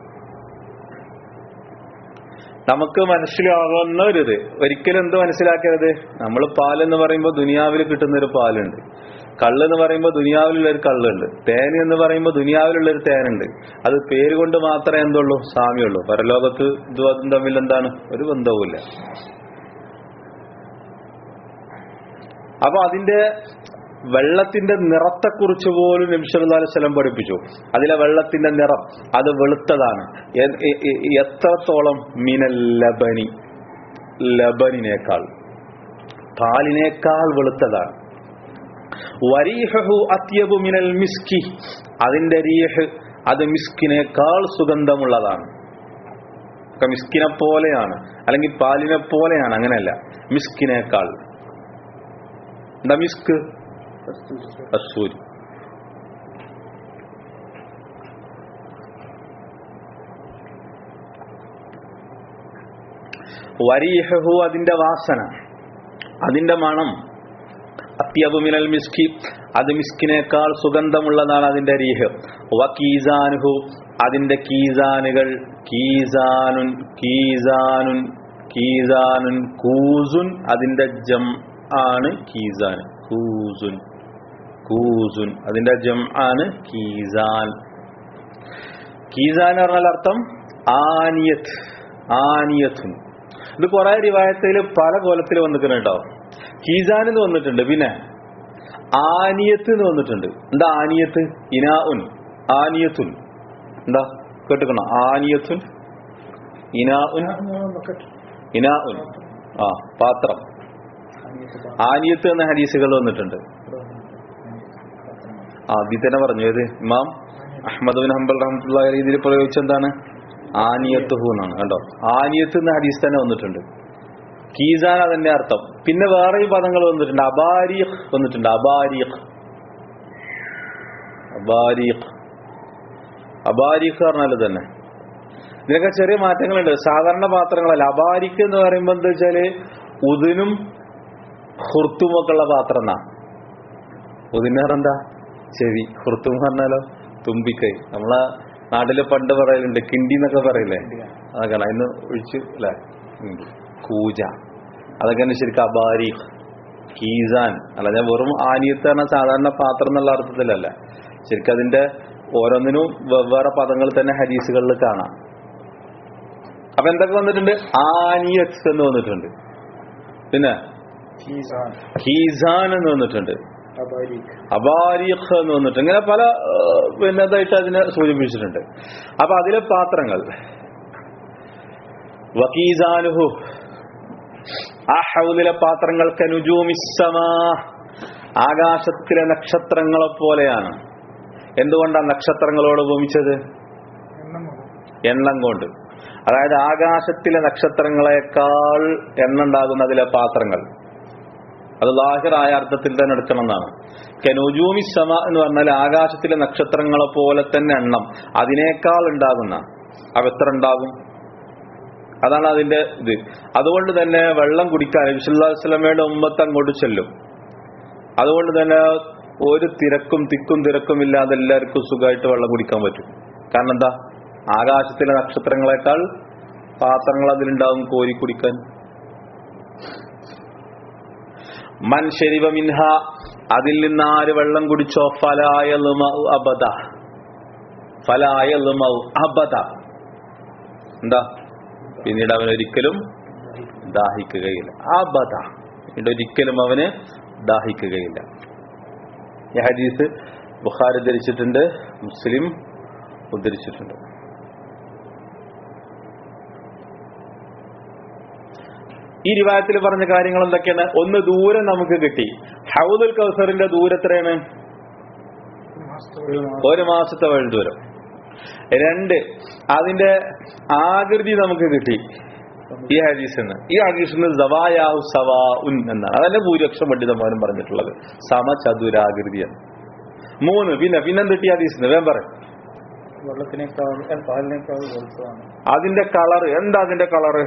നമുക്ക് മനസ്സിലാകുന്ന ഒരു ഇത് ഒരിക്കലും എന്ത് മനസ്സിലാക്കരുത് നമ്മൾ പാലെന്ന് പറയുമ്പോൾ ദുനിയാവിൽ കിട്ടുന്ന ഒരു പാലുണ്ട് കള്ള് എന്ന് പറയുമ്പോൾ ദുനിയാവിലുള്ള ഒരു കള്ളുണ്ട് തേൻ എന്ന് പറയുമ്പോൾ ദുനിയാവിലുള്ള ഒരു തേനുണ്ട് അത് പേര് കൊണ്ട് മാത്രമേ എന്തുള്ളൂ സാമ്യമുള്ളൂ പരലോകത്ത് ഇതും അതും തമ്മിൽ എന്താണ് ഒരു ബന്ധവുമില്ല അപ്പൊ അതിന്റെ വെള്ളത്തിന്റെ നിറത്തെക്കുറിച്ച് പോലും നബി സല്ലല്ലാഹു അലൈഹി വസല്ലം പഠിപ്പിച്ചു അതിലെ വെള്ളത്തിന്റെ നിറം അത് വെളുത്തതാണ് എ- എ- എ- എത്രത്തോളം മിനൽ ലബനി ലബനിനേക്കാൾ പാലിനേക്കാൾ വെളുത്തതാണ് വരീഹു അത്യബു മിനൽ മിസ്കി അതിന്റെ രീഹ് അത് മിസ്കിനേക്കാൾ സുഗന്ധമുള്ളതാണ് ഒക്കെ മിസ്കിനെ പോലെയാണ് അല്ലെങ്കിൽ പാലിനെ പോലെയാണ് അങ്ങനെയല്ല മിസ്കിനേക്കാൾ എന്താ മിസ്ക് കസ്തൂരി വരീഹു അതിന്റെ വാസന അതിന്റെ മണം അത്യബു മിനൽ മിസ്കി അത് മിസ്കിനേക്കാൾ സുഗന്ധമുള്ളതാണ് അതിന്റെ രീഹ് വക്കീസാനുഹു അതിന്റെ കീസാനുകൾ കീസാനുൻ കീസാനുൻ കീസാനുൻ കൂസുൻ അതിന്റെ ജം ആണ് കീസാൻ കൂസുൻ കൂസുൻ അതിന്റെ ജം ആണ് കീസാൻ കീസാൻ എന്ന് പറഞ്ഞാൽ അർത്ഥം ആനിയത്ത് ആനിയത്തുൻ ഇത് കുറെ റിവായത്തിൽ പല കോലത്തിൽ വന്നിട്ടുണ്ടോ കീസാൻ എന്ന് വന്നിട്ടുണ്ട് പിന്നെ ആനിയത്ത് എന്ന് വന്നിട്ടുണ്ട് എന്താ ആനിയത്ത് ഇനാ ഉൻ ആനിയത്തുൻ എന്താ കേട്ടുക്കണോ ആനിയത്തുൻ ഇനാ ഉൻ ഇനാ ഉൻ ആ പാത്രം ആനിയത്ത് എന്ന ഹദീസുകൾ വന്നിട്ടുണ്ട് ആദ്യം തന്നെ പറഞ്ഞു ഏത് ഇമാം അഹമ്മദ് ബിൻ ഹംബൽ റഹ്മത്തുള്ള രീതിയിൽ പ്രയോഗിച്ച എന്താണ് ആനിയത്ത് ഹു എന്നാണ് കണ്ടോ ആനിയത്ത് എന്ന ഹദീസ് തന്നെ വന്നിട്ടുണ്ട് കീസാൻ അതിന്റെ അർത്ഥം പിന്നെ വേറെയും പദങ്ങൾ വന്നിട്ടുണ്ട് അബാരീഖ് വന്നിട്ടുണ്ട് അബാരീഖ് അബാരീഖ് അബാരീഖ് പറഞ്ഞാൽ തന്നെ ഇതിനൊക്കെ ചെറിയ മാറ്റങ്ങളുണ്ട് സാധാരണ പാത്രങ്ങളല്ല അബാരിക്ക് എന്ന് പറയുമ്പോൾ എന്താ വെച്ചാല് ഉദിനും ഹുർത്തും ഒക്കെ ഉള്ള പാത്രം എന്നാ ഉദിനാറെന്താ ചെവി ഹുർത്തും പറഞ്ഞാലോ തുമ്പിക്കൈ നമ്മളെ നാട്ടില് പണ്ട് പറയലുണ്ട് കിണ്ടി എന്നൊക്കെ പറയില്ലേ അതൊക്കെ ഇന്ന് ഒഴിച്ചു അല്ലെ ഉണ്ട്. കൂജ അതൊക്കെയാണ് ശരിക്കും അബാരി കീസാൻ അല്ല ഞാൻ വെറും ആനിയത്ത് പറഞ്ഞ സാധാരണ പാത്രം എന്നുള്ള അർത്ഥത്തിലല്ല ശരിക്കും അതിന്റെ ഓരോന്നിനും വെവ്വേറെ പദങ്ങൾ തന്നെ ഹദീസുകളിൽ കാണാം അപ്പൊ എന്തൊക്കെ വന്നിട്ടുണ്ട് ആനിയത്ത് എന്ന് വന്നിട്ടുണ്ട് പിന്നെ കീസാൻ എന്ന് വന്നിട്ടുണ്ട് അബാരിഖ് എന്ന് വന്നിട്ട് ഇങ്ങനെ പല ഏഹ്, പിന്നെ ഇതായിട്ട് അതിനെ സൂചിപ്പിച്ചിട്ടുണ്ട് അപ്പൊ അതിലെ പാത്രങ്ങൾ വക്കീസാനുഹു ആ ഹൗദിലെ പാത്രങ്ങൾക്ക് നുജൂമിസ്സമാ ആകാശത്തിലെ നക്ഷത്രങ്ങളെ പോലെയാണ് എന്തുകൊണ്ടാണ് നക്ഷത്രങ്ങളോട് ഉപമിച്ചത് എണ്ണം കൊണ്ട് അതായത് ആകാശത്തിലെ നക്ഷത്രങ്ങളെക്കാൾ എണ്ണം ഉണ്ടാകുന്ന അതിലെ പാത്രങ്ങൾ അത് ലാഹിറായ അർത്ഥത്തിൽ തന്നെ എടുക്കണം എന്നാണ് കെനുജൂമി സമ എന്ന് പറഞ്ഞാൽ ആകാശത്തിലെ നക്ഷത്രങ്ങളെ പോലെ തന്നെ എണ്ണം അതിനേക്കാൾ ഉണ്ടാകുന്ന അവ എത്ര ഉണ്ടാകും അതാണ് അതിന്റെ ഇത് അതുകൊണ്ട് തന്നെ വെള്ളം കുടിക്കാൻ വിശുല്ലാസ്ലമയുടെ ഉമ്മത്ത് അങ്ങോട്ട് ചെല്ലും അതുകൊണ്ട് തന്നെ ഒരു തിരക്കും തിക്കും തിരക്കും ഇല്ലാതെ എല്ലാവർക്കും സുഖമായിട്ട് വെള്ളം കുടിക്കാൻ പറ്റും കാരണം എന്താ ആകാശത്തിലെ നക്ഷത്രങ്ങളെക്കാൾ പാത്രങ്ങൾ അതിലുണ്ടാവും കോരി കുടിക്കാൻ മൻ ശരിവ മിൻഹ അതിൽ നിന്ന് ആര് വെള്ളം കുടിച്ചോ ഫലായ അബദ ഫലായ അബദ എന്താ പിന്നീട് അവൻ ഒരിക്കലും ദാഹിക്കുകയില്ല അബദ പിന്നീട് ഒരിക്കലും അവന് ദാഹിക്കുകയില്ല ഈ ഹദീസ് ബുഖാരി ധരിച്ചിട്ടുണ്ട് മുസ്ലിം ഉദ്ധരിച്ചിട്ടുണ്ട് ഈ റിവായത്തിൽ പറഞ്ഞ കാര്യങ്ങൾ എന്തൊക്കെയാണ് ഒന്ന് ദൂരം നമുക്ക് കിട്ടി ഹൗദുൽ കൗസറിന്റെ ദൂരം എത്രയാണ് ഒരു മാസത്തെ വഴി ദൂരം രണ്ട് അതിന്റെ ആകൃതി നമുക്ക് കിട്ടി ഈ ഹദീസിന് ഈ ഹദീസിന് സവായാഹു സവാ ഉൻ എന്നാണ് അതന്നെ ഭൂരിപക്ഷം പണ്ഡിതന്മാരും പറഞ്ഞിട്ടുള്ളത് സമചതുരാകൃതിയാണ് മൂന്ന് പിന്നെ പിന്നെന്ത് കിട്ടി ഹദീസിന് വേം പറ വെള്ളത്തിനേക്കാൾ പാലിനേക്കാൾ വെളുത്തതാണ് അതിന്റെ കളർ എന്താ അതിന്റെ കളറ്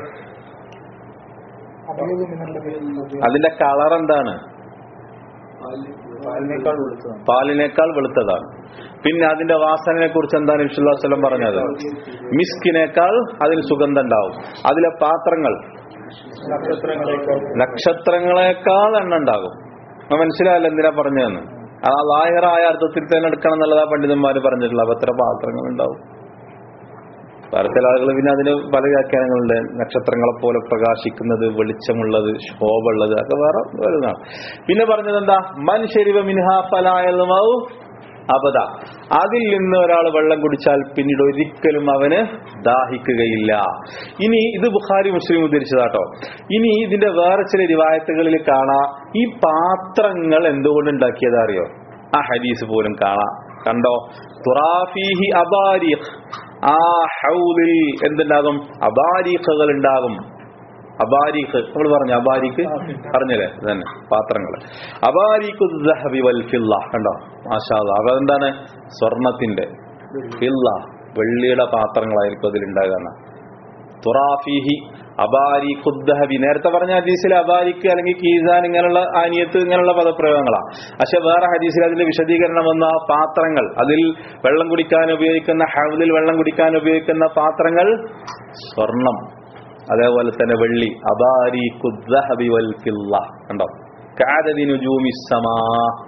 അതിന്റെ കളർ എന്താണ് പാലിനേക്കാൾ വെളുത്തതാണ് പാലിനേക്കാൾ വെളുത്തതാണ് പിന്നെ അതിന്റെ വാസനയെ കുറിച്ച് എന്താണ് വിശ്വാസം പറഞ്ഞത് മിസ്കിനേക്കാൾ അതിന് സുഗന്ധം ഉണ്ടാവും അതിലെ പാത്രങ്ങൾ നക്ഷത്രങ്ങളേക്കാൾ നക്ഷത്രങ്ങളെക്കാൾ എണ്ണ ഉണ്ടാകും അപ്പൊ മനസ്സിലായല്ലോ എന്തിനാ പറഞ്ഞതെന്ന് ആ ലാഹിറായ അർത്ഥത്തിൽ തന്നെ എടുക്കണം എന്നുള്ളതാ പണ്ഡിതന്മാര് പറഞ്ഞിട്ടുള്ളത് അപ്പൊ എത്ര പാത്രങ്ങൾ ഉണ്ടാവും വേറെ ചില ആളുകൾ പിന്നെ അതിന് പല വ്യാഖ്യാനങ്ങളുണ്ട് നക്ഷത്രങ്ങളെ പോലെ പ്രകാശിക്കുന്നത് വെളിച്ചമുള്ളത് ശോഭമുള്ളത് ഒക്കെ വേറെ വരുന്നതാണ് പിന്നെ പറഞ്ഞത് എന്താ മൻ ശരിവ മിൻഹ ഫലായതുമാവു അപത അതിൽ നിന്ന് ഒരാൾ വെള്ളം കുടിച്ചാൽ പിന്നീട് ഒരിക്കലും അവന് ദാഹിക്കുകയില്ല ഇനി ഇത് ബുഖാരി മുസ്ലിം ഉദ്ധരിച്ചതാട്ടോ ഇനി ഇതിന്റെ വേറെ ചില റിവായത്തുകളിൽ കാണാം ഈ പാത്രങ്ങൾ എന്തുകൊണ്ട് ഉണ്ടാക്കിയതാ അറിയോ ആ ഹദീസ് പോലും കാണാം കണ്ടോ തുറാഫീഹി അബാരിഖ് ആ ഹൗദിൽ എന്തുണ്ടാകും അബാരിഖുകൾ ഉണ്ടാകും അബാരിഖ് നമ്മൾ പറഞ്ഞു അബാരിക്ക് പറഞ്ഞല്ലേ തന്നെ പാത്രങ്ങൾ അബാരിഖു ദഹബി വൽ ഫില്ല കണ്ടോ മാഷാ അല്ലാ. അപ്പൊ എന്താണ് സ്വർണത്തിന്റെ ഫില്ല വെള്ളിയുടെ പാത്രങ്ങളായിരിക്കും അതിലുണ്ടാകുന്ന തുറാഫിഹി അബാരി ഖുദ്ദഹബി നേരത്തെ പറഞ്ഞ ഹദീസിൽ അബാരിക്ക് അല്ലെങ്കിൽ കീസാൻ ഇങ്ങനെയുള്ള ആനിയത്ത് ഇങ്ങനെയുള്ള പദപ്രയോഗങ്ങളാണ് പക്ഷെ വേറെ ഹദീസിൽ അതിന്റെ വിശദീകരണം വന്ന ആ പാത്രങ്ങൾ അതിൽ വെള്ളം കുടിക്കാൻ ഉപയോഗിക്കുന്ന ഹൗദിൽ വെള്ളം കുടിക്കാൻ ഉപയോഗിക്കുന്ന പാത്രങ്ങൾ സ്വർണം അതേപോലെ തന്നെ വെള്ളി അബാരി ഖുദ്ദഹബി വൽ ഫില്ല കണ്ടോ കാദദി നുജൂമി സമാ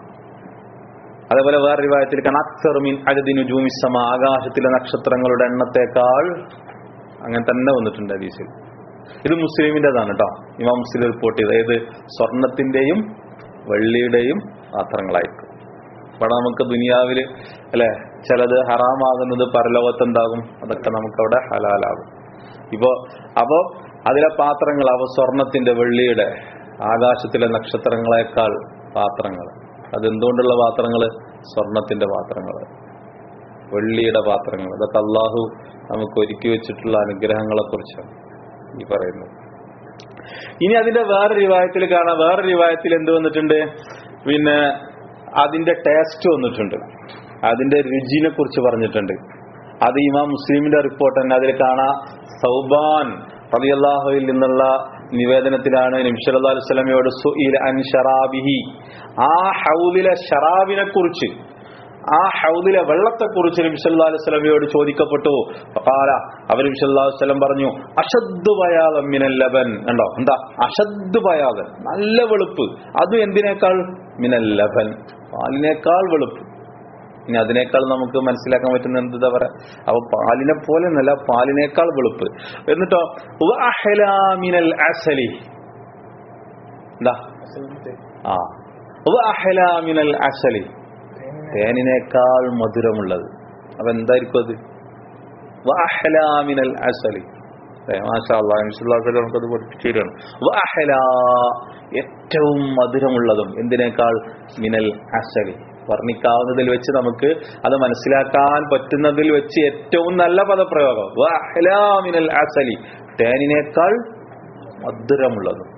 അതേപോലെ വേറെ വിഭാഗത്തിൽ കണക്സറുമിൻ അഗദിനു ജൂമിസമ ആകാശത്തിലെ നക്ഷത്രങ്ങളുടെ എണ്ണത്തെക്കാൾ അങ്ങനെ തന്നെ വന്നിട്ടുണ്ട് ഹദീസിൽ ഇത് മുസ്ലിമിൻ്റെതാണ് കേട്ടോ ഇമാം മുസ്ലിം റിപ്പോർട്ട് ചെയ്ത് ഏത് സ്വർണത്തിന്റെയും വെള്ളിയുടെയും പാത്രങ്ങളായിരിക്കും ഇവിടെ നമുക്ക് ദുനിയാവിൽ അല്ലെ ചിലത് ഹറാമാകുന്നത് പരലോകത്തെന്താകും അതൊക്കെ നമുക്കവിടെ ഹലാലാകും ഇപ്പോ അപ്പോ അതിലെ പാത്രങ്ങൾ അവ സ്വർണത്തിന്റെ വെള്ളിയുടെ ആകാശത്തിലെ നക്ഷത്രങ്ങളെക്കാൾ പാത്രങ്ങൾ അതെന്തുകൊണ്ടുള്ള പാത്രങ്ങൾ സ്വർണത്തിന്റെ പാത്രങ്ങൾ വെള്ളിയുടെ പാത്രങ്ങൾ ഇതൊക്കെ അള്ളാഹു നമുക്ക് ഒരുക്കി വെച്ചിട്ടുള്ള അനുഗ്രഹങ്ങളെ കുറിച്ചാണ് ഈ പറയുന്നത് ഇനി അതിന്റെ വേറെ റിവായത്തിൽ കാണാം വേറെ റിവായത്തിൽ എന്ത് വന്നിട്ടുണ്ട് പിന്നെ അതിന്റെ ടേസ്റ്റ് വന്നിട്ടുണ്ട് അതിന്റെ രുചിനെ കുറിച്ച് പറഞ്ഞിട്ടുണ്ട് അത് ഇമാം മുസ്ലിമിന്റെ റിപ്പോർട്ട് തന്നെ അതിൽ കാണാം സൗബാൻ റളിയല്ലാഹുവിൽ നിന്നുള്ള നിവേദനത്തിലാണ് നബിസല്ലാ അലുസ്ലമയോട് സുഇല അൻ ഷറാബിഹി ആ ഹൗദിലെ ഷറാബിനെ കുറിച്ച് ആ ഹൗദിലെ വെള്ളത്തെക്കുറിച്ച് നബി സല്ലല്ലാഹു അലൈഹി വസല്ലമയോട് ചോദിക്കപ്പെട്ടു ഫഖാല അവർ നബി സല്ലല്ലാഹു അലൈഹി വസല്ലം പറഞ്ഞു അഷദ്ദു ബയാദൻ മിനൽ ലബൻ കണ്ടോ എന്താ അഷദ്ദു ബയാദൻ നല്ല വെളുപ്പ് അത് എന്തിനേക്കാൾ മിനൽ ലബൻ പാലിനേക്കാൾ വെളുപ്പ് ഇനി അതിനേക്കാൾ നമുക്ക് മനസ്സിലാക്കാൻ പറ്റുന്ന എന്താ പറയാ അപ്പൊ പാലിനെ പോലെ എന്നല്ല പാലിനേക്കാൾ വെളുപ്പ് എന്നിട്ടോ വഅഹ്ലാ മിനൽ അസലി എന്താ ആ വഅഹ്ലാ മിനൽ അസലി തേനിനേക്കാൾ മധുരമുള്ളത് അപ്പൊ എന്തായിരിക്കും അത് വഅഹ്ലാ മിനൽ അസലി ഏ, മാഷാ അല്ലാഹ് ഇൻഷാല്ലാഹ് നമുക്കത് പഠിപ്പിച്ചു തരാണ് വഅഹ്ലാ ഏറ്റവും മധുരമുള്ളതും എന്തിനേക്കാൾ മിനൽ അസലി വർണ്ണിക്കാവുന്നതിൽ വെച്ച് നമുക്ക് അത് മനസ്സിലാക്കാൻ പറ്റുന്നതിൽ വെച്ച് ഏറ്റവും നല്ല പദപ്രയോഗം വഅഹ്ലാ മിനൽ അസലി തേനിനേക്കാൾ മധുരമുള്ളതും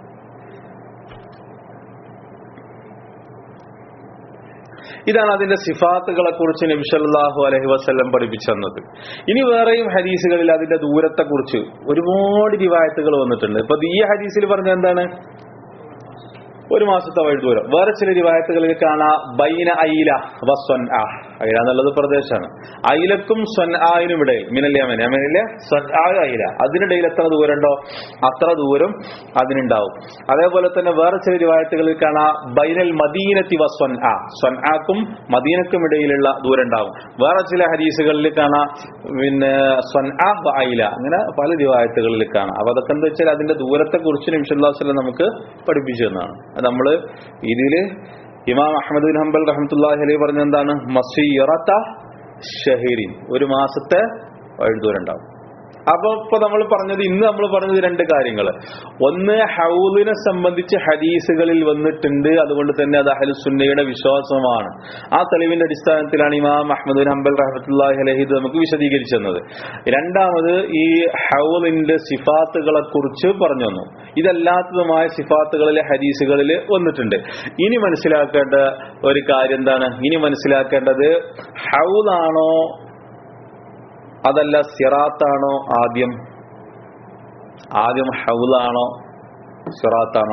ഇതാണ് അതിന്റെ സിഫാത്തുകളെ കുറിച്ച് നബിസല്ലാഹു അലഹി വസ്ല്ലം പഠിപ്പിച്ചു തന്നത് ഇനി വേറെയും ഹദീസുകളിൽ അതിന്റെ ദൂരത്തെ കുറിച്ച് ഒരുപാട് റിവായത്തുകൾ വന്നിട്ടുണ്ട് ഇപ്പൊ ഈ ഹദീസിൽ പറഞ്ഞ എന്താണ് ഒരു മാസത്തെ വഴി ദൂരം വേറെ ചില റിവായത്തുകളിൽ കാണാ ബൈന ഐല വസ്വൻ ആ ഐല എന്നുള്ളത് പ്രദേശമാണ് ഐലക്കും സ്വൻ ആയിനും ഇടയിൽ മിനൽ യമൻ യമനിലെ സ്വൻ ആ ഐല അതിനിടയിൽ എത്ര ദൂരം ഉണ്ടോ അത്ര ദൂരം അതിനുണ്ടാവും അതേപോലെ തന്നെ വേറെ ചില റിവായത്തുകളിൽ കാണാ ബൈനൽ മദീനത്തി വസ്വൻ ആ സ്വൻ ആക്കും മദീനക്കും ഇടയിലുള്ള ദൂരം ഉണ്ടാവും വേറെ ചില ഹദീസുകളിൽ കാണാ പിന്നെ സ്വൻ ആ ഐല അങ്ങനെ പല റിവായത്തുകളിൽ കാണാം അപ്പൊ അതൊക്കെ എന്താ വെച്ചാൽ അതിന്റെ ദൂരത്തെ കുറിച്ച് നിമിഷം നമുക്ക് പഠിപ്പിച്ചു തന്നതാണ് അത് നമ്മള് ഇതില് ഇമാം അഹമ്മദ് ബിൻ ഹംബൽ റഹ്മത്തുല്ലാഹി അലൈഹി പറഞ്ഞ എന്താണ് മസീറത്ത ഷഹീറിൻ ഒരു മാസത്തെ വഴുതൂരം ഉണ്ടാവും അപ്പൊ ഇപ്പൊ നമ്മൾ പറഞ്ഞത് ഇന്ന് നമ്മൾ പറഞ്ഞത് രണ്ട് കാര്യങ്ങൾ ഒന്ന് ഹൗലിനെ സംബന്ധിച്ച് ഹദീസുകളിൽ വന്നിട്ടുണ്ട് അതുകൊണ്ട് തന്നെ അത് അഹലുസുന്നയുടെ വിശ്വാസമാണ് ആ തെളിവിന്റെ അടിസ്ഥാനത്തിലാണ് ഇമാം അഹമ്മദ് ബിൻ ഹംബൽ റഹ്മത്തുല്ലാഹി അലഹി ഇത് നമുക്ക് വിശദീകരിച്ചു തന്നത് രണ്ടാമത് ഈ ഹൗലിന്റെ സിഫാത്തുകളെ കുറിച്ച് പറഞ്ഞു തന്നു ഇതല്ലാത്തതുമായ സിഫാത്തുകളിലെ ഹദീസുകളിൽ വന്നിട്ടുണ്ട് ഇനി മനസ്സിലാക്കേണ്ട ഒരു കാര്യം എന്താണ് ഇനി മനസ്സിലാക്കേണ്ടത് ഹൗലാണോ അതല്ല സിറാത്താണോ ആദ്യം ആദ്യം ഹൗലാണോ സിറാത്താണോ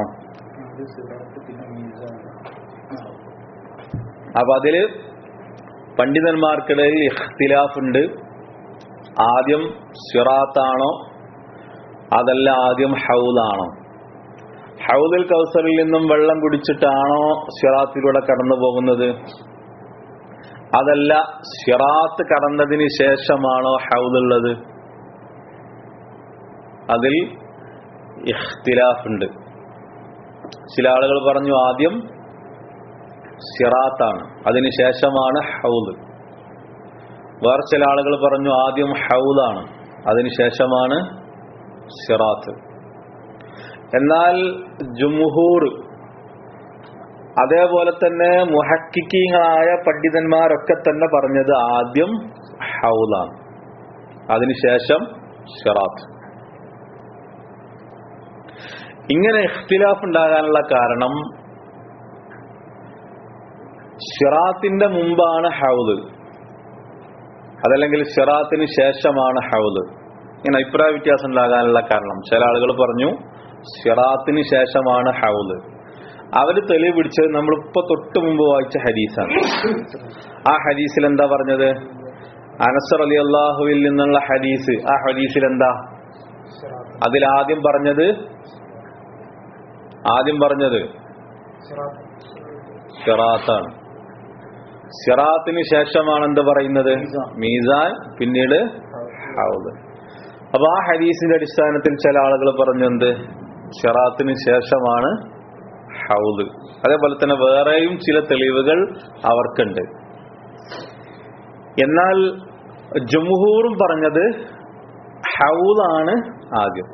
അപ്പൊ അതില് പണ്ഡിതന്മാർക്കിടയിൽ ഇഖ്തിലാഫ് ഉണ്ട് ആദ്യം സിറാത്താണോ അതല്ല ആദ്യം ഹൗലാണോ ഹൗദുൽ കൗസറിൽ നിന്നും വെള്ളം കുടിച്ചിട്ടാണോ സിറാത്തിലൂടെ കടന്നു പോകുന്നത് അതല്ല സിറാത്ത് കടന്നതിന് ശേഷമാണോ ഹൗദുള്ളത് അതിൽ ഇഖ്തിലാഫ് ഉണ്ട് ചില ആളുകൾ പറഞ്ഞു ആദ്യം സിറാത്താണ് അതിനുശേഷമാണ് ഹൗദ് വേറെ ചില ആളുകൾ പറഞ്ഞു ആദ്യം ഹൗദാണ് അതിനുശേഷമാണ് സിറാത്ത് എന്നാൽ ജുംഹൂർ അതേപോലെ തന്നെ മുഹക്കിക്കീങ്ങളായ പണ്ഡിതന്മാരൊക്കെ തന്നെ പറഞ്ഞത് ആദ്യം ഹൗലാണ് അതിനുശേഷം ഷിറാത്ത് ഇങ്ങനെ ഇഖ്തിലാഫ് ഉണ്ടാകാനുള്ള കാരണം ഷിറാത്തിന്റെ മുമ്പാണ് ഹൗദ് അതല്ലെങ്കിൽ ഷിറാത്തിന് ശേഷമാണ് ഹൗദ് ഇങ്ങനെ അഭിപ്രായ വ്യത്യാസം ഉണ്ടാകാനുള്ള കാരണം ചില ആളുകൾ പറഞ്ഞു സിറാത്തിന് ശേഷമാണ് ഹൗല് അവര് തെളിവ് പിടിച്ചത് നമ്മളിപ്പോ തൊട്ട് മുമ്പ് വായിച്ച ഹദീസാണ് ആ ഹദീസിൽ എന്താ പറഞ്ഞത് അനസർ അലി അള്ളാഹുവിൽ നിന്നുള്ള ഹദീസ് ആ ഹദീസിൽ എന്താ അതിൽ ആദ്യം പറഞ്ഞത് ആദ്യം പറഞ്ഞത് സിറാത്താണ് സിറാത്തിന് ശേഷമാണ് എന്ത് പറയുന്നത് മീസാൻ പിന്നീട് ഹൗദ് അപ്പൊ ആ ഹദീസിന്റെ അടിസ്ഥാനത്തിൽ ചില ആളുകൾ പറഞ്ഞെന്ത് സിറാത്തിന് ശേഷമാണ് ഹൗദ് അതേപോലെ തന്നെ വേറെയും ചില തെളിവുകൾ അവർക്കുണ്ട് എന്നാൽ ജംഹൂറും പറഞ്ഞത് ഹൗദാണ് ആദ്യം